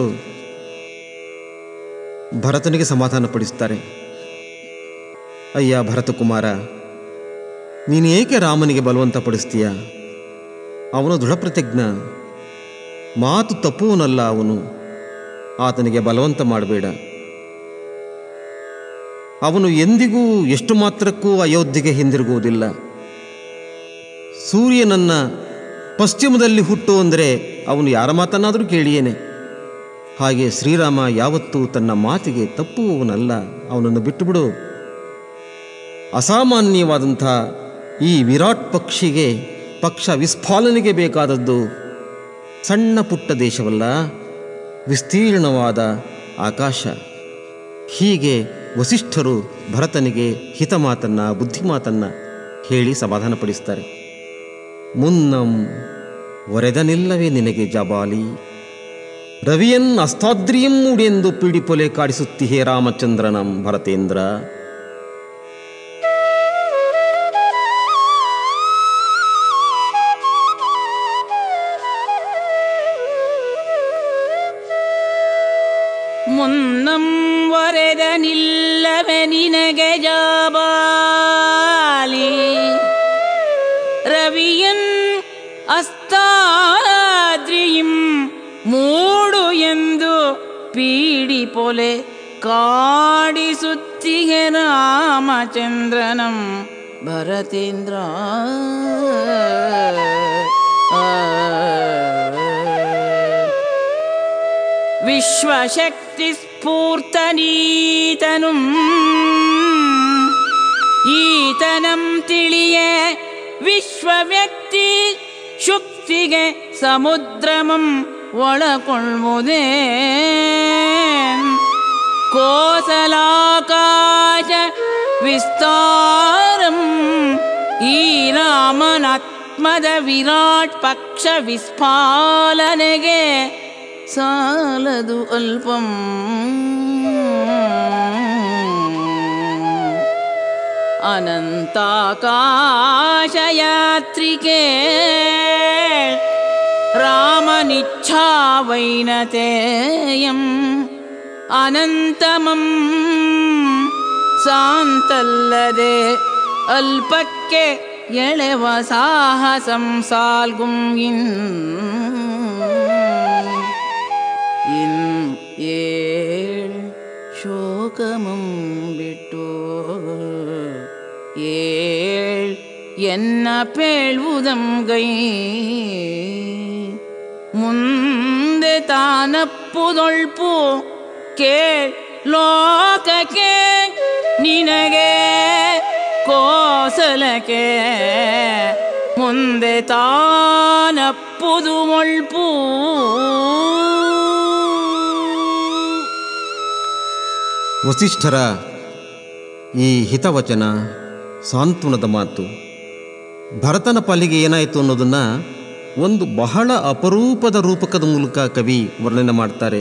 ಭರತನಿಗೆ ಸಮಾಧಾನ ಪಡಿಸ್ತಾರೆ ಅಯ್ಯ ಭರತಕುಮಾರ ನೀನು ಏಕೆ ರಾಮನಿಗೆ ಬಲವಂತ ಪಡಿಸ್ತೀಯ ಅವನು ದೃಢಪ್ರತಿಜ್ಞ ಮಾತು ತಪ್ಪುವನಲ್ಲ ಅವನು ಆತನಿಗೆ ಬಲವಂತ ಮಾಡಬೇಡ ಅವನು ಎಂದಿಗೂ ಎಷ್ಟು ಮಾತ್ರಕ್ಕೂ ಅಯೋಧ್ಯೆಗೆ ಹಿಂದಿರುಗುವುದಿಲ್ಲ ಸೂರ್ಯನನ್ನ ಪಶ್ಚಿಮದಲ್ಲಿ ಹುಟ್ಟು ಅಂದರೆ ಅವನು ಯಾರ ಮಾತನ್ನಾದರೂ ಕೇಳಿಯೇನೆ ಹಾಗೆ ಶ್ರೀರಾಮ ಯಾವತ್ತೂ ತನ್ನ ಮಾತಿಗೆ ತಪ್ಪುವವನಲ್ಲ ಅವನನ್ನು ಬಿಟ್ಟುಬಿಡು ಅಸಾಮಾನ್ಯವಾದಂಥ ಈ ವಿರಾಟ್ ಪಕ್ಷಿಗೆ ಪಕ್ಷ ವಿಸ್ಫಾಲನೆಗೆ ಬೇಕಾದದ್ದು ಸಣ್ಣ ಪುಟ್ಟ ದೇಶವಲ್ಲ ವಿಸ್ತೀರ್ಣವಾದ ಆಕಾಶ ಹೀಗೆ ವಸಿಷ್ಠರು ಭರತನಿಗೆ ಹಿತ ಮಾತನ್ನ ಬುದ್ಧಿ ಮಾತನ್ನ ಹೇಳಿ ಸಮಾಧಾನಪಡಿಸ್ತಾರೆ ಮುನ್ನಂ ಒರೆದನಿಲ್ಲವೇ ನಿನಗೆ ಜಬಾಲಿ ರವಿಯನ್ ಅಸ್ತಾದ್ರಿಯಂ ಮೂಡೆಂದು ಪೀಡಿಪೊಲೆ ಕಾಡಿಸುತ್ತಿಹೇ ರಾಮಚಂದ್ರನಂ ಭರತೇಂದ್ರ ಮುನ್ನಂ ವರೆದ ನಿಲ್ಲವೆ ನಿನಗೆ ಜಾಬಾಲಿ ರವಿಯನ್ ಅಸ್ತಾದ್ರಿಯಂ ಮೂಡು ಎಂದು ಪೀಡಿ ಪೊಲೆ ಕಾಡಿಸುತ್ತಿಗೆ ರಾಮಚಂದ್ರನಂ ಭರತೇಂದ್ರ വിശ്വശക്തിസ്ഫൂർത്തനീതനും ಈತನಂ ತಿಳಿಯೇ ವಿಶ್ವವ್ಯಕ್ತಿ ಶುಕ್ತಿಗೆ ಸಮುದ್ರಮಂ ಒಳಕೊಳ್ವುದೇ ಕೋಸಲಾಕಾಶ ವಿಸ್ತಾರಂ ಈ ರಾಮನಾತ್ಮದ ವಿರಾಟ್ ಪಕ್ಷ ವಿಸ್ಫಾಲನೆಗೆ ಸಾಲದು ಅಲ್ಪಂ ಅನಂತಾಕಾಶಯಾತ್ರಿಕೆ ರಾಮನಿಚ್ಛಾವೈನತೇಯಂ ಅನಂತಮಂ ಸಾಂತಲ್ಲದೆ ಅಲ್ಪಕ್ಕೆ ಎಳೆವ ಸಾಹಸಂ ಸಾಲ್ಗುಂ ಇನ್ ಇನ್ ಏಳ್ ಶೋಕಮಂ ಬಿಟ್ಟು ಏಳ್ ಎನ್ನ ಪೇಳುವುದಂ ಗೈ ಮುಂದೆ ತಾನಪ್ಪುದೊಳ್ಪು ಕೇಳ್ ಲೋಕಕ್ಕೆ ನಿನಗೆ ಕೋಸಲಕ್ಕೆ ಮುಂದೆ ತಾನಪ್ಪುದು ಒಳ್ಪು ವಸಿಷ್ಠರ ಈ ಹಿತವಚನ ಸಾಂತ್ವನದ ಮಾತು ಭರತನ ಪಾಲಿಗೆ ಏನಾಯಿತು ಅನ್ನೋದನ್ನು ಒಂದು ಬಹಳ ಅಪರೂಪದ ರೂಪಕದ ಮೂಲಕ ಕವಿ ವರ್ಣನೆ ಮಾಡ್ತಾರೆ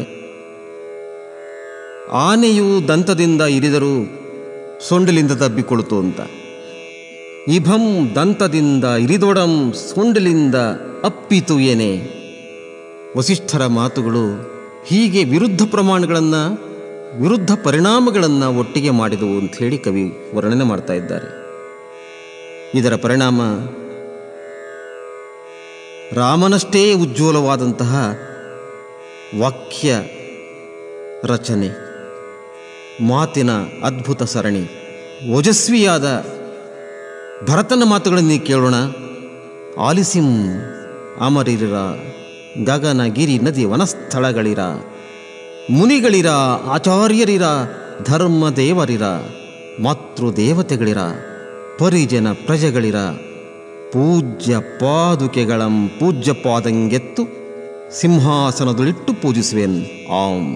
ಆನೆಯು ದಂತದಿಂದ ಇರಿದರೂ ಸೊಂಡಿಲಿಂದ ತಬ್ಬಿಕೊಳ್ತು ಅಂತ ಇಭಂ ದಂತದಿಂದ ಇರಿದೊಡಂ ಸೊಂಡಿಲಿಂದ ಅಪ್ಪಿತು ಏನೇ ವಸಿಷ್ಠರ ಮಾತುಗಳು ಹೀಗೆ ವಿರುದ್ಧ ಪ್ರಮಾಣಗಳನ್ನು ವಿರುದ್ಧ ಪರಿಣಾಮಗಳನ್ನು ಒಟ್ಟಿಗೆ ಮಾಡಿದವು ಅಂತ ಹೇಳಿ ಕವಿ ವರ್ಣನೆ ಮಾಡ್ತಾ ಇದ್ದಾರೆ ಇದರ ಪರಿಣಾಮ ರಾಮನಷ್ಟೇ ಉಜ್ವಲವಾದಂತಹ ವಾಕ್ಯ ರಚನೆ ಮಾತಿನ ಅದ್ಭುತ ಸರಣಿ ಓಜಸ್ವಿಯಾದ ಭರತನ ಮಾತುಗಳನ್ನು ಕೇಳೋಣ ಆಲಿಸಿಂ ಅಮರಿರ ಗಗನ ಗಿರಿ ನದಿ ವನಸ್ಥಳಗಳಿರ ಮುನಿಗಳಿರ ಆಚಾರ್ಯರಿರ ಧರ್ಮ ದೇವರಿರ ಮಾತೃ ದೇವತೆಗಳಿರ ಪರಿಜನ ಪ್ರಜೆಗಳಿರ ಪೂಜ್ಯ ಪಾದುಕೆಗಳಂ ಪೂಜ್ಯ ಪಾದಂಗೆತ್ತು ಸಿಂಹಾಸನದೊಳಿಟ್ಟು ಪೂಜಿಸುವೆನ್ ಆಂ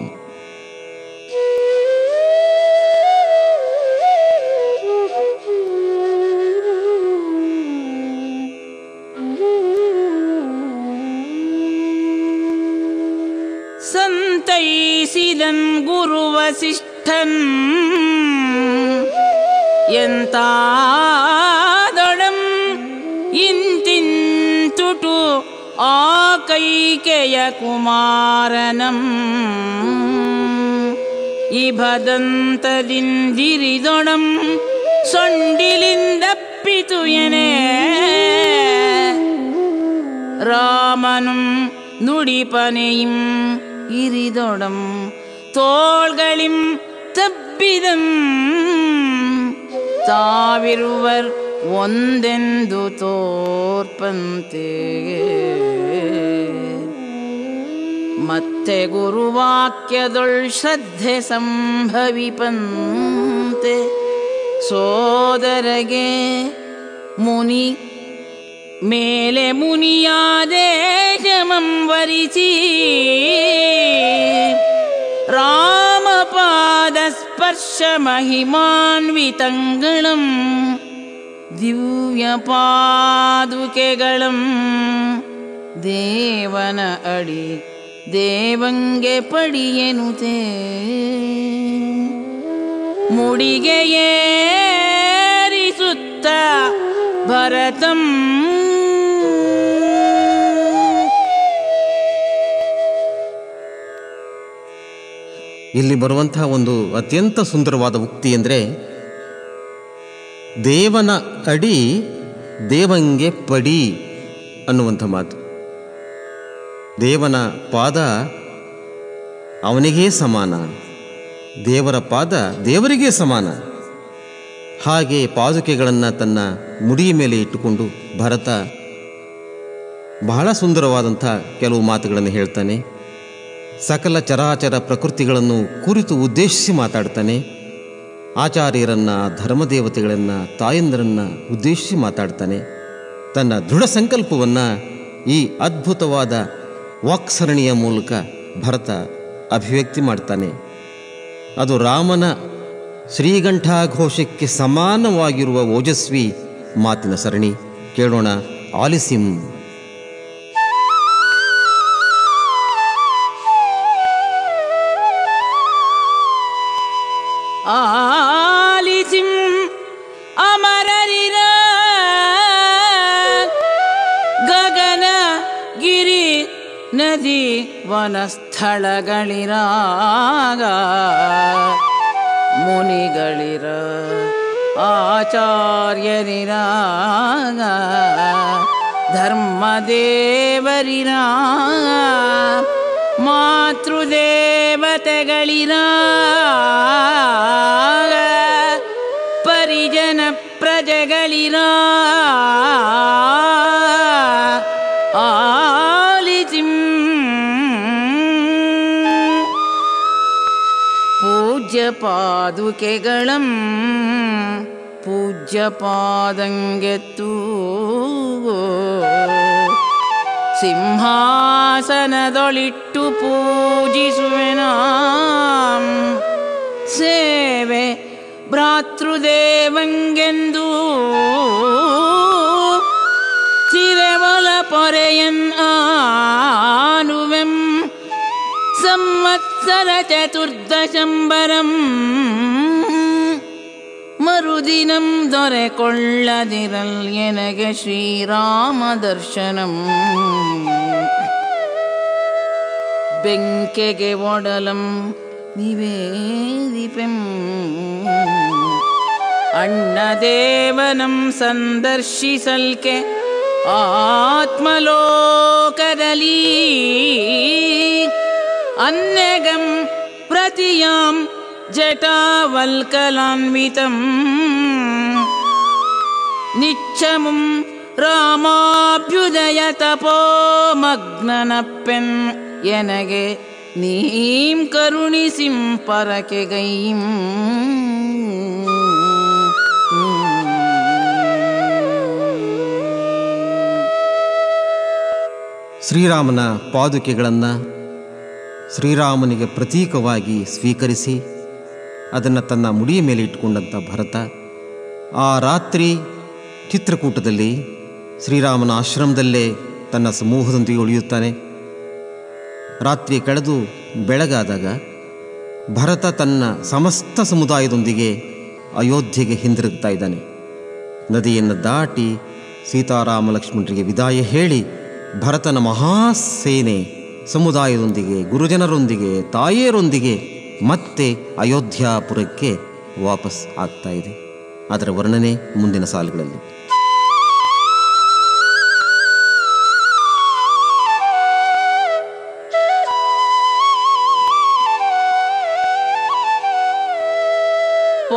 ಸಂತೈಸಿದನ್ ಗುರು ವಸಿಷ್ಠನ್ ಎಂತಾದೊಡಂ ಇಂತಿಂತುಟು ಆ ಕೈಕೆಯ ಕುಮಾರನಂ ಇಭದಂತದಿಂದಿರಿದೊಡಂ ಸೊಂಡಿಲಿಂದಪ್ಪಿತು ಎನೆ ராமனும் நுடிபனையும் இரிதொடம் தோள்களிம் ತಬ್ಬಿದಂ ತಾವಿರುವರ್ ಒಂದೆಂದು ತೋರ್ಪಂತೆ ಮತ್ತೆ ಗುರುವಾಕ್ಯದೊಳ್ ಶ್ರದ್ಧೆ ಸಂಭವಿಪಂತೆ ಸೋದರಗೆ ಮುನಿ ಮೇಲೆ ಮುನಿಯಾದೇಶಮಂ ವರಿಸಿ ರಾಮಪಾದಸ್ಪರ್ಶ ಮಹಿಮಾನ್ವಿತಂಗಳಂ ದಿವ್ಯ ಪಾದುಕೆಗಳಂ ದೇವನ ಅಡಿ ದೇವಂಗೆ ಪಡಿಯನುತೆ ಮುಡಿಗೆ ಏರಿಸುತ್ತ ಭರತಂ ಇಲ್ಲಿ ಬರುವಂತಹ ಒಂದು ಅತ್ಯಂತ ಸುಂದರವಾದ ಉಕ್ತಿ ಅಂದರೆ ದೇವನ ಅಡಿ ದೇವಂಗೆ ಪಡಿ ಅನ್ನುವಂಥ ಮಾತು ದೇವನ ಪಾದ ಅವನಿಗೇ ಸಮಾನ ದೇವರ ಪಾದ ದೇವರಿಗೇ ಸಮಾನ ಹಾಗೆ ಪಾದುಕೆಗಳನ್ನು ತನ್ನ ಮುಡಿಯ ಮೇಲೆ ಇಟ್ಟುಕೊಂಡು ಭರತ ಬಹಳ ಸುಂದರವಾದಂಥ ಕೆಲವು ಮಾತುಗಳನ್ನು ಹೇಳ್ತಾನೆ ಸಕಲ ಚರಾಚರ ಪ್ರಕೃತಿಗಳನ್ನು ಕುರಿತು ಉದ್ದೇಶಿಸಿ ಮಾತಾಡ್ತಾನೆ ಆಚಾರ್ಯರನ್ನ ಧರ್ಮದೇವತೆಗಳನ್ನು ತಾಯಂದರನ್ನ ಉದ್ದೇಶಿಸಿ ಮಾತಾಡ್ತಾನೆ ತನ್ನ ದೃಢ ಸಂಕಲ್ಪವನ್ನು ಈ ಅದ್ಭುತವಾದ ವಾಕ್ಸರಣಿಯ ಮೂಲಕ ಭರತ ಅಭಿವ್ಯಕ್ತಿ ಮಾಡ್ತಾನೆ ಅದು ರಾಮನ ಶ್ರೀಗಂಠಾಘೋಷಕ್ಕೆ ಸಮಾನವಾಗಿರುವ ಓಜಸ್ವಿ ಮಾತಿನ ಸರಣಿ ಕೇಳೋಣ ಆಲಿಸಿಂ ಆಲಿಸಿಂ ಅಮರರಿರ ಗಗನ ಗಿರಿ ನದಿ ವನಸ್ಥಳಗಳಿರಾಗ ಮುನಿಗಳಿರ ಆಚಾರ್ಯರಿರಾಗ ಧರ್ಮದೇವರಿರಾಗ ಮಾತೃದೇವತೆಗಳಿರಾಗ ಪರಿಜನ ಪ್ರಜೆಗಳಿರ ಆಲಿಸಿಂ ಪೂಜ್ಯ ಪಾದುಕೆಗಳಂ ಪೂಜ್ಯ ಪಾದಂಗೆತ್ತು ಸಿಂಹಾಸನದೊಳಿಟ್ಟು ಪೂಜಿಸುವೆನಾಂ ಸೇವೆ ಭ್ರಾತೃದೇವಂಗೆಂದು ಚಿರವಲ ಪೊರೆಯನ್ ಆನುವೆಂ ಸಂವತ್ಸರ ಚತುರ್ದಶಂಬರಂ ಮರುದಿನಂ ದೊರೆಕೊಳ್ಳದಿರಲ್ ಎನಗೆ ಶ್ರೀರಾಮ ದರ್ಶನಂ ಬೆಂಕೆಗೆ ಒಡಲಂ ನಿವೇದಿಪೆಂ ಅಣ್ಣದೇವನಂ ಸಂದರ್ಶಿಸಲ್ಕೆ ಆತ್ಮಲೋಕದಲ್ಲಿ अन्यगं प्रतियां जटावल्कलान्वितं निच्छमुं ರಾಮಾಭ್ಯುದಯತಪೋಮಗ್ನನಪ್ಪೆನ್ ಎನಗೆ ನೀಂ ಕರುಣಿಸಿಂ ಪರಕೆಗೈಂ ಶ್ರೀರಾಮನ ಪಾದುಕೆಗಳನ್ನು ಶ್ರೀರಾಮನಿಗೆ ಪ್ರತೀಕವಾಗಿ ಸ್ವೀಕರಿಸಿ ಅದನ್ನು ತನ್ನ ಮುಡಿಯ ಮೇಲೆ ಇಟ್ಟುಕೊಂಡಂಥ ಭರತ ಆ ರಾತ್ರಿ ಚಿತ್ರಕೂಟದಲ್ಲಿ ಶ್ರೀರಾಮನ ಆಶ್ರಮದಲ್ಲೇ ತನ್ನ ಸಮೂಹದೊಂದಿಗೆ ಉಳಿಯುತ್ತಾನೆ ರಾತ್ರಿ ಕಳೆದು ಬೆಳಗಾದಾಗ ಭರತ ತನ್ನ ಸಮಸ್ತ ಸಮುದಾಯದೊಂದಿಗೆ ಅಯೋಧ್ಯೆಗೆ ಹಿಂದಿರುಗ್ತಾ ಇದ್ದಾನೆ ನದಿಯನ್ನು ದಾಟಿ ಸೀತಾರಾಮ ಲಕ್ಷ್ಮಣರಿಗೆ ವಿದಾಯ ಹೇಳಿ ಭರತನ ಮಹಾಸೇನೆ ಸಮುದಾಯದೊಂದಿಗೆ ಗುರುಜನರೊಂದಿಗೆ ತಾಯಿಯರೊಂದಿಗೆ ಮತ್ತೆ ಅಯೋಧ್ಯಾಪುರಕ್ಕೆ ವಾಪಸ್ ಆಗ್ತಾ ಇದೆ ಅದರ ವರ್ಣನೆ ಮುಂದಿನ ಸಾಲುಗಳಲ್ಲಿ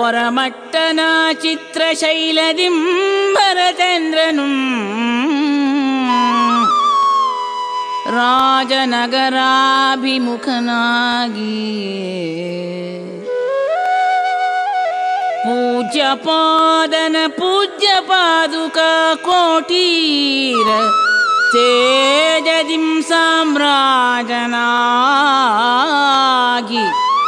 ಪೊರಮಟ್ಟನ ಚಿತ್ರಶೈಲದಿಂ ಭರತೇಂದ್ರನು ರಾಜನಗರಾಭಿಮುಖನಾಗಿ ಪೂಜ್ಯ ಪಾದನ ಪೂಜ್ಯ ಪಾದುಕ ಕೋಟೀರ ತೇಜದಿಂ ಸಾಮ್ರಾಜನಾಗಿ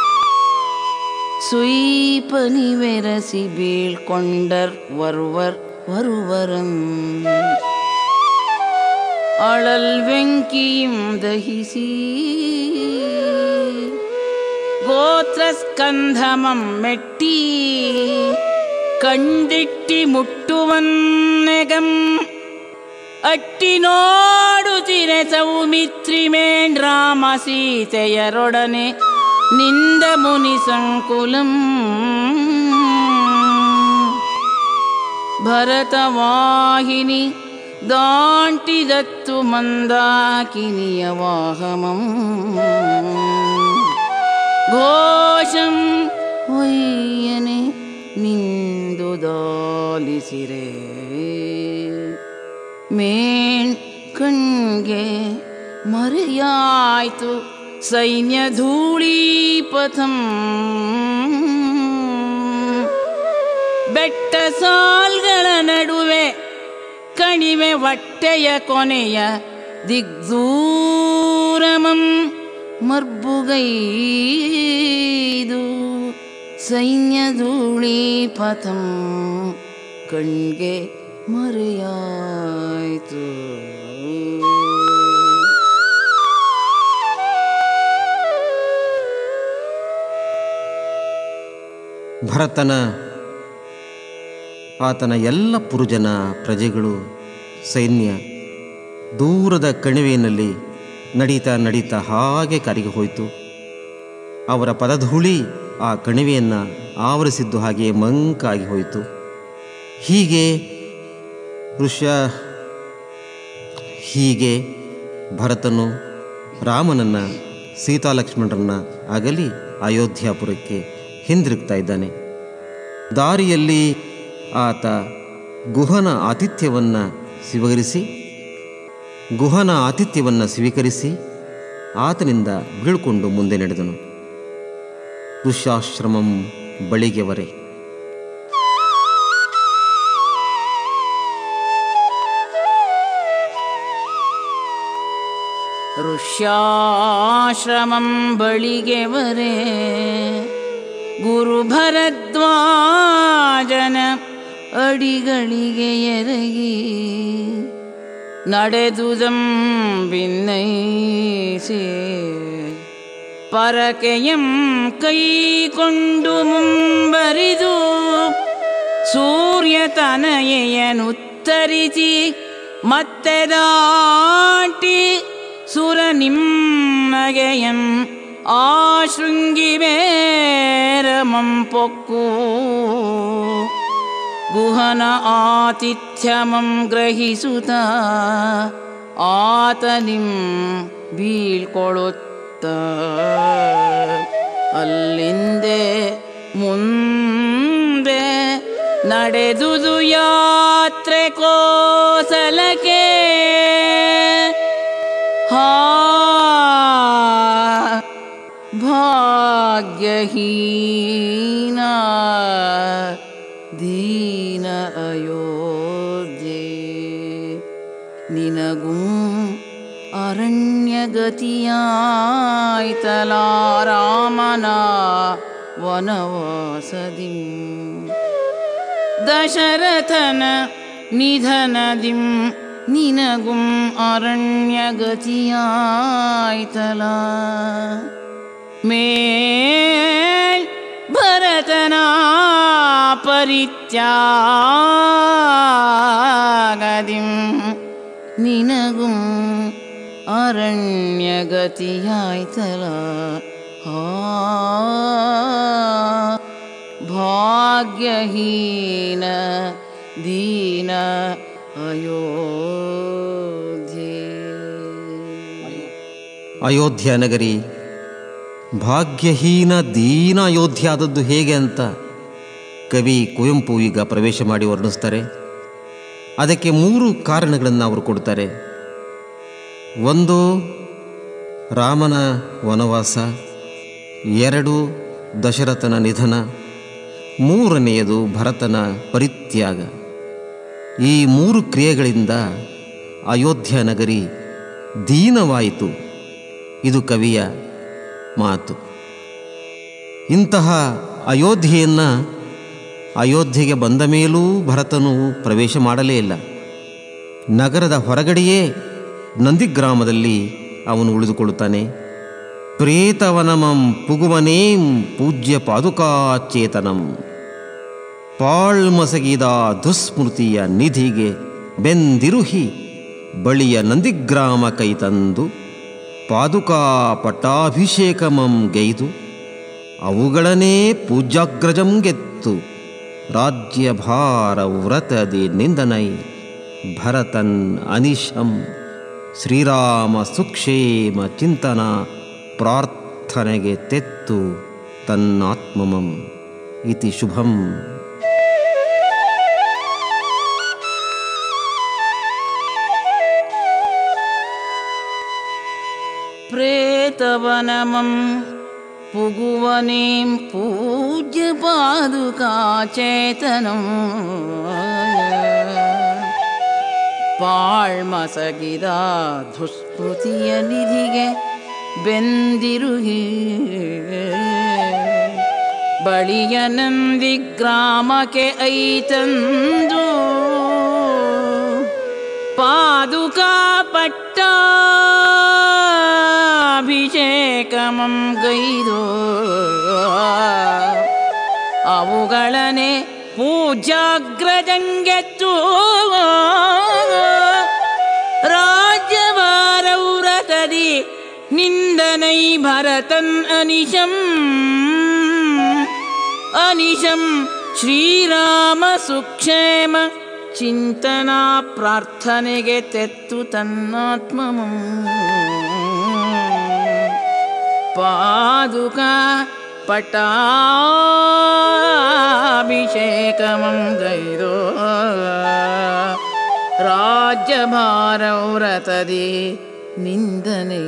ಸುಯ್ಪನಿ ವೆರಸಿ ಬೀಳ್ಕೊಂಡರ್ ವರ್ವರ್ ವರುವರಂ ಅಳಲ್ ಬೆಂಕಿಯಂ ದಹಿಸಿ ಗೋತ್ರಸ್ಕಂಧಮಂ ಮೆಟ್ಟಿ ಕಂಡಿಟ್ಟಿ ಮುಟ್ಟುವನ್ನೆಗಂ ಅಟ್ಟಿ ನೋಡುತ್ತಿರೆ ಸೌಮಿತ್ರಿ ಮೇಣ್ ರಾಮ ಸೀತೆಯರೊಡನೆ ನಿಂದ ಮುನಿ ಸಂಕುಲಂ ಭರತವಾಹಿನಿ ದಾಂಟಿದತ್ತು ಮಂದಾಕಿನಿಯ ವಾಹಮಂ ಘೋಷಂ ಒಯ್ಯನೆ ನಿಂದು ದಾಲಿಸಿರೆ ಮೇಣ್ ಕಣ್ಗೆ ಮರೆಯಾಯ್ತು ಸೈನ್ಯ ಧೂಳೀಪಥಂ ಬೆಟ್ಟ ಸಾಲ್ಗಳ ನಡುವೆ ಕಣಿವೆ ಹೊಟ್ಟೆಯ ಕೊನೆಯ ದಿಗ್ದೂರಮಂ ಮರ್ಬುಗೈದು ಸೈನ್ಯ ಧೂಳೀಪಥಂ ಕಣ್ಗೆ ಮರೆಯಾಯ್ತು ಭರತನ ಆತನ ಎಲ್ಲ ಪುರುಜನ ಪ್ರಜೆಗಳು ಸೈನ್ಯ ದೂರದ ಕಣಿವೆಯಲ್ಲಿ ನಡೀತಾ ನಡೀತಾ ಹಾಗೆ ಕರಗಿ ಹೋಯಿತು ಅವರ ಪದಧೂಳಿ ಆ ಕಣಿವೆಯನ್ನು ಆವರಿಸಿದ್ದು ಹಾಗೆ ಮಂಕಾಗಿ ಹೋಯಿತು ಹೀಗೆ ಋಷ್ಯ ಹೀಗೆ ಭರತನು ರಾಮನನ್ನು ಸೀತಾಲಕ್ಷ್ಮಣರನ್ನ ಅಗಲಿ ಅಯೋಧ್ಯಾಪುರಕ್ಕೆ ಹಿಂದಿರುಗ್ತಾ ಇದ್ದಾನೆ ದಾರಿಯಲ್ಲಿ ಆತ ಗುಹನ ಆತಿಥ್ಯವನ್ನು ಸ್ವೀಕರಿಸಿ ಗುಹನ ಆತಿಥ್ಯವನ್ನು ಸ್ವೀಕರಿಸಿ ಆತನಿಂದ ಬೀಳ್ಕೊಂಡು ಮುಂದೆ ನಡೆದನು ಋಷ್ಯಾಶ್ರಮಂ ಬಳಿಗೆವರೆ ಋಷ್ಯಾಶ್ರಮಂ ಬಳಿಗೆವರೆ ಗುರು ಭರದ್ವಾಜನ ಅಡಿಗಳಿಗೆ ಎರಗಿ ನಡೆದುದಂ ಭಿನ್ನೈಸಿ ಪರಕೆಯಂ ಕೈಕೊಂಡು ಮುಂಬರಿದು ಸೂರ್ಯ ತನಯನುತ್ತರಿಸಿ ಮತ್ತೆ ದಾಟಿ ಸುರ ನಿಮ್ಮಗೆಯಂ ಆ ಶೃಂಗಿ ಮೇರಮಂ ಪೊಕ್ಕು ಗುಹನ ಆತಿಥ್ಯಮಂ ಗ್ರಹಿಸುತ್ತ ಆತನಿಂ ಬೀಳ್ಕೊಳುತ್ತ ಅಲ್ಲಿಂದೆ ಮುಂದೆ ನಡೆದುದು ಯಾತ್ರೆ ಕೋಸಲಕ್ಕೆ ಹಾ ಭಾಗ್ಯಹೀನ ದೀನ ಅಯೋಧ್ಯೆ ನಿನಗೂ ಅರಣ್ಯಗತಿಯಾಯ್ತಲಾರಾಮನ ವನವಾಸದಿಂ ದಶರಥನ ನಿಧನದಿಂ ನಿನಗುಂ ಅರಣ್ಯಗತಿಯಾಯ್ತಲ ಮೇಳ್ ಭರತನ ಪರಿತ್ಯಾಗದಿಂ ನಿನಗುಂ ಅರಣ್ಯಗತಿಯಾಯ್ತಲ ಆ ಭಾಗ್ಯಹೀನ ದೀನ ಅಯೋಧ್ಯೆ ಅಯೋಧ್ಯ ನಗರಿ ಭಾಗ್ಯಹೀನ ದೀನ ಅಯೋಧ್ಯ ಆದದ್ದು ಹೇಗೆ ಅಂತ ಕವಿ ಕುವೆಂಪು ಈಗ ಪ್ರವೇಶ ಮಾಡಿ ವರ್ಣಿಸ್ತಾರೆ ಅದಕ್ಕೆ ಮೂರು ಕಾರಣಗಳನ್ನು ಅವರು ಕೊಡ್ತಾರೆ ಒಂದು ರಾಮನ ವನವಾಸ ಎರಡು ದಶರಥನ ನಿಧನ ಮೂರನೆಯದು ಭರತನ ಪರಿತ್ಯಾಗ ಈ ಮೂರು ಕ್ರಿಯೆಗಳಿಂದ ಅಯೋಧ್ಯ ನಗರಿ ದೀನವಾಯಿತು ಇದು ಕವಿಯ ಮಾತು ಇಂತಹ ಅಯೋಧ್ಯೆಯನ್ನು ಅಯೋಧ್ಯೆಗೆ ಬಂದ ಮೇಲೂ ಭರತನು ಪ್ರವೇಶ ಮಾಡಲೇ ಇಲ್ಲ ನಗರದ ಹೊರಗಡೆಯೇ ನಂದಿಗ್ರಾಮದಲ್ಲಿ ಅವನು ಉಳಿದುಕೊಳ್ಳುತ್ತಾನೆ ಪ್ರೇತವನಮಂ ಪುಗುವನೇಂ ಪೂಜ್ಯ ಪಾದುಕಾಚೇತನಂ ಪಾಳ್ಮಸಗಿದ ದುಸ್ಮೃತಿಯ ನಿಧಿಗೆ ಬೆಂದಿರುಹಿ ಬಳಿಯ ನಂದಿಗ್ರಾಮ ಕೈತಂದು ಪಾದುಕಾ ಪಟ್ಟಾಭಿಷೇಕಮಂ ಗೈದು ಅವುಗಳನ್ನೇ ಪೂಜ್ಯಾಗ್ರಜಂ ಗೆತ್ತು ರಾಜ್ಯಭಾರ ವ್ರತದಿ ನಿಂದನೈ ಭರತನ್ ಅನಿಶಂ ಶ್ರೀರಾಮ ಸುಕ್ಷೇಮ ಚಿಂತನ ಪ್ರಾರ್ಥನೆಗೆ ತೆತ್ತು ತನ್ನಾತ್ಮಮಂ ಇತಿ ಶುಭಂ ಪ್ರೇತವನಮಂ ಪುಗುವನೇಂ ಪೂಜ್ಯ ಪಾದುಕಾಚೇತನಂ ಪಾಳ್ಮಸಗಿದ ದುಸ್ಮೃತಿಯ ನಿಧಿಗೆ ಬೆಂದಿರುಹಿ ಬಳಿಯ ನಂದಿ ಗ್ರಾಮಕ್ಕೆ ಐತಂದು ಪಾದುಕಾ ಪಟ್ಟಾಭಿಷೇಕಮಂ ಗೈದು ಅವುಗಳನೆ ಪೂಜಾಗ್ರಜಂಗೆತ್ತು ರಾಜ್ಯಭಾರೌರತದಿ ನಿಂದನೈ ಭರತನ್ ಅನಿಶಂ ಅನಿಶಂ ಶ್ರೀರಾಮ ಸುಕ್ಷೇಮ ಚಿಂತನಾ ಪ್ರಾರ್ಥನೆಗೆ ತೆತ್ತು ತನ್ನಾತ್ಮಮಂ ಪಾದುಕಾ ಪಟ್ಟಾಭಿಷೇಕಮಂ ಗೈದೋ ರಾಜ್ಯಭಾರವ್ರತದಿ ನಿಂದನೆ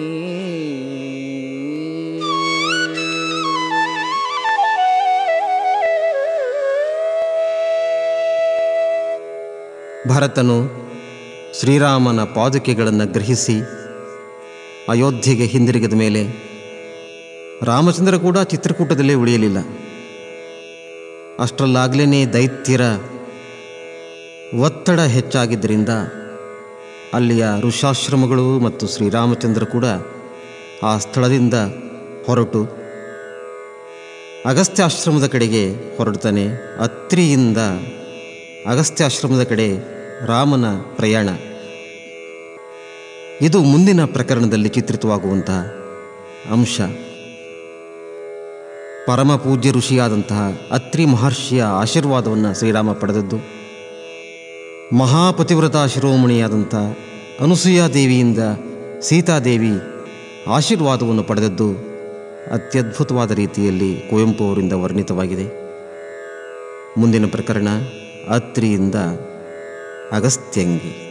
ಭರತನು ಶ್ರೀರಾಮನ ಪಾದುಕೆಗಳನ್ನು ಗ್ರಹಿಸಿ ಅಯೋಧ್ಯೆಗೆ ಹಿಂದಿರುಗಿದ ಮೇಲೆ ರಾಮಚಂದ್ರ ಕೂಡ ಚಿತ್ರಕೂಟದಲ್ಲೇ ಉಳಿಯಲಿಲ್ಲ ಅಷ್ಟರಲ್ಲಾಗಲೇ ದೈತ್ಯರ ಒತ್ತಡ ಹೆಚ್ಚಾಗಿದ್ದರಿಂದ ಅಲ್ಲಿಯ ಋಷಾಶ್ರಮಗಳು ಮತ್ತು ಶ್ರೀರಾಮಚಂದ್ರ ಕೂಡ ಆ ಸ್ಥಳದಿಂದ ಹೊರಟು ಅಗಸ್ತ್ಯಾಶ್ರಮದ ಕಡೆಗೆ ಹೊರಡ್ತಾನೆ ಅತ್ರಿಯಿಂದ ಅಗಸ್ತ್ಯಾಶ್ರಮದ ಕಡೆ ರಾಮನ ಪ್ರಯಾಣ ಇದು ಮುಂದಿನ ಪ್ರಕರಣದಲ್ಲಿ ಚಿತ್ರಿತವಾಗುವಂತಹ ಅಂಶ ಪರಮ ಪೂಜ್ಯ ಋಷಿಯಾದಂತಹ ಅತ್ರಿ ಮಹರ್ಷಿಯ ಆಶೀರ್ವಾದವನ್ನು ಶ್ರೀರಾಮ ಪಡೆದದ್ದು ಮಹಾಪತಿವ್ರತ ಶಿರೋಮಣಿಯಾದಂಥ ಅನುಸೂಯಾದೇವಿಯಿಂದ ಸೀತಾದೇವಿ ಆಶೀರ್ವಾದವನ್ನು ಪಡೆದದ್ದು ಅತ್ಯದ್ಭುತವಾದ ರೀತಿಯಲ್ಲಿ ಕುವೆಂಪು ಅವರಿಂದ ವರ್ಣಿತವಾಗಿದೆ ಮುಂದಿನ ಪ್ರಕರಣ ಅತ್ರಿಯಿಂದ ಅಗಸ್ತ್ಯಂಗಿ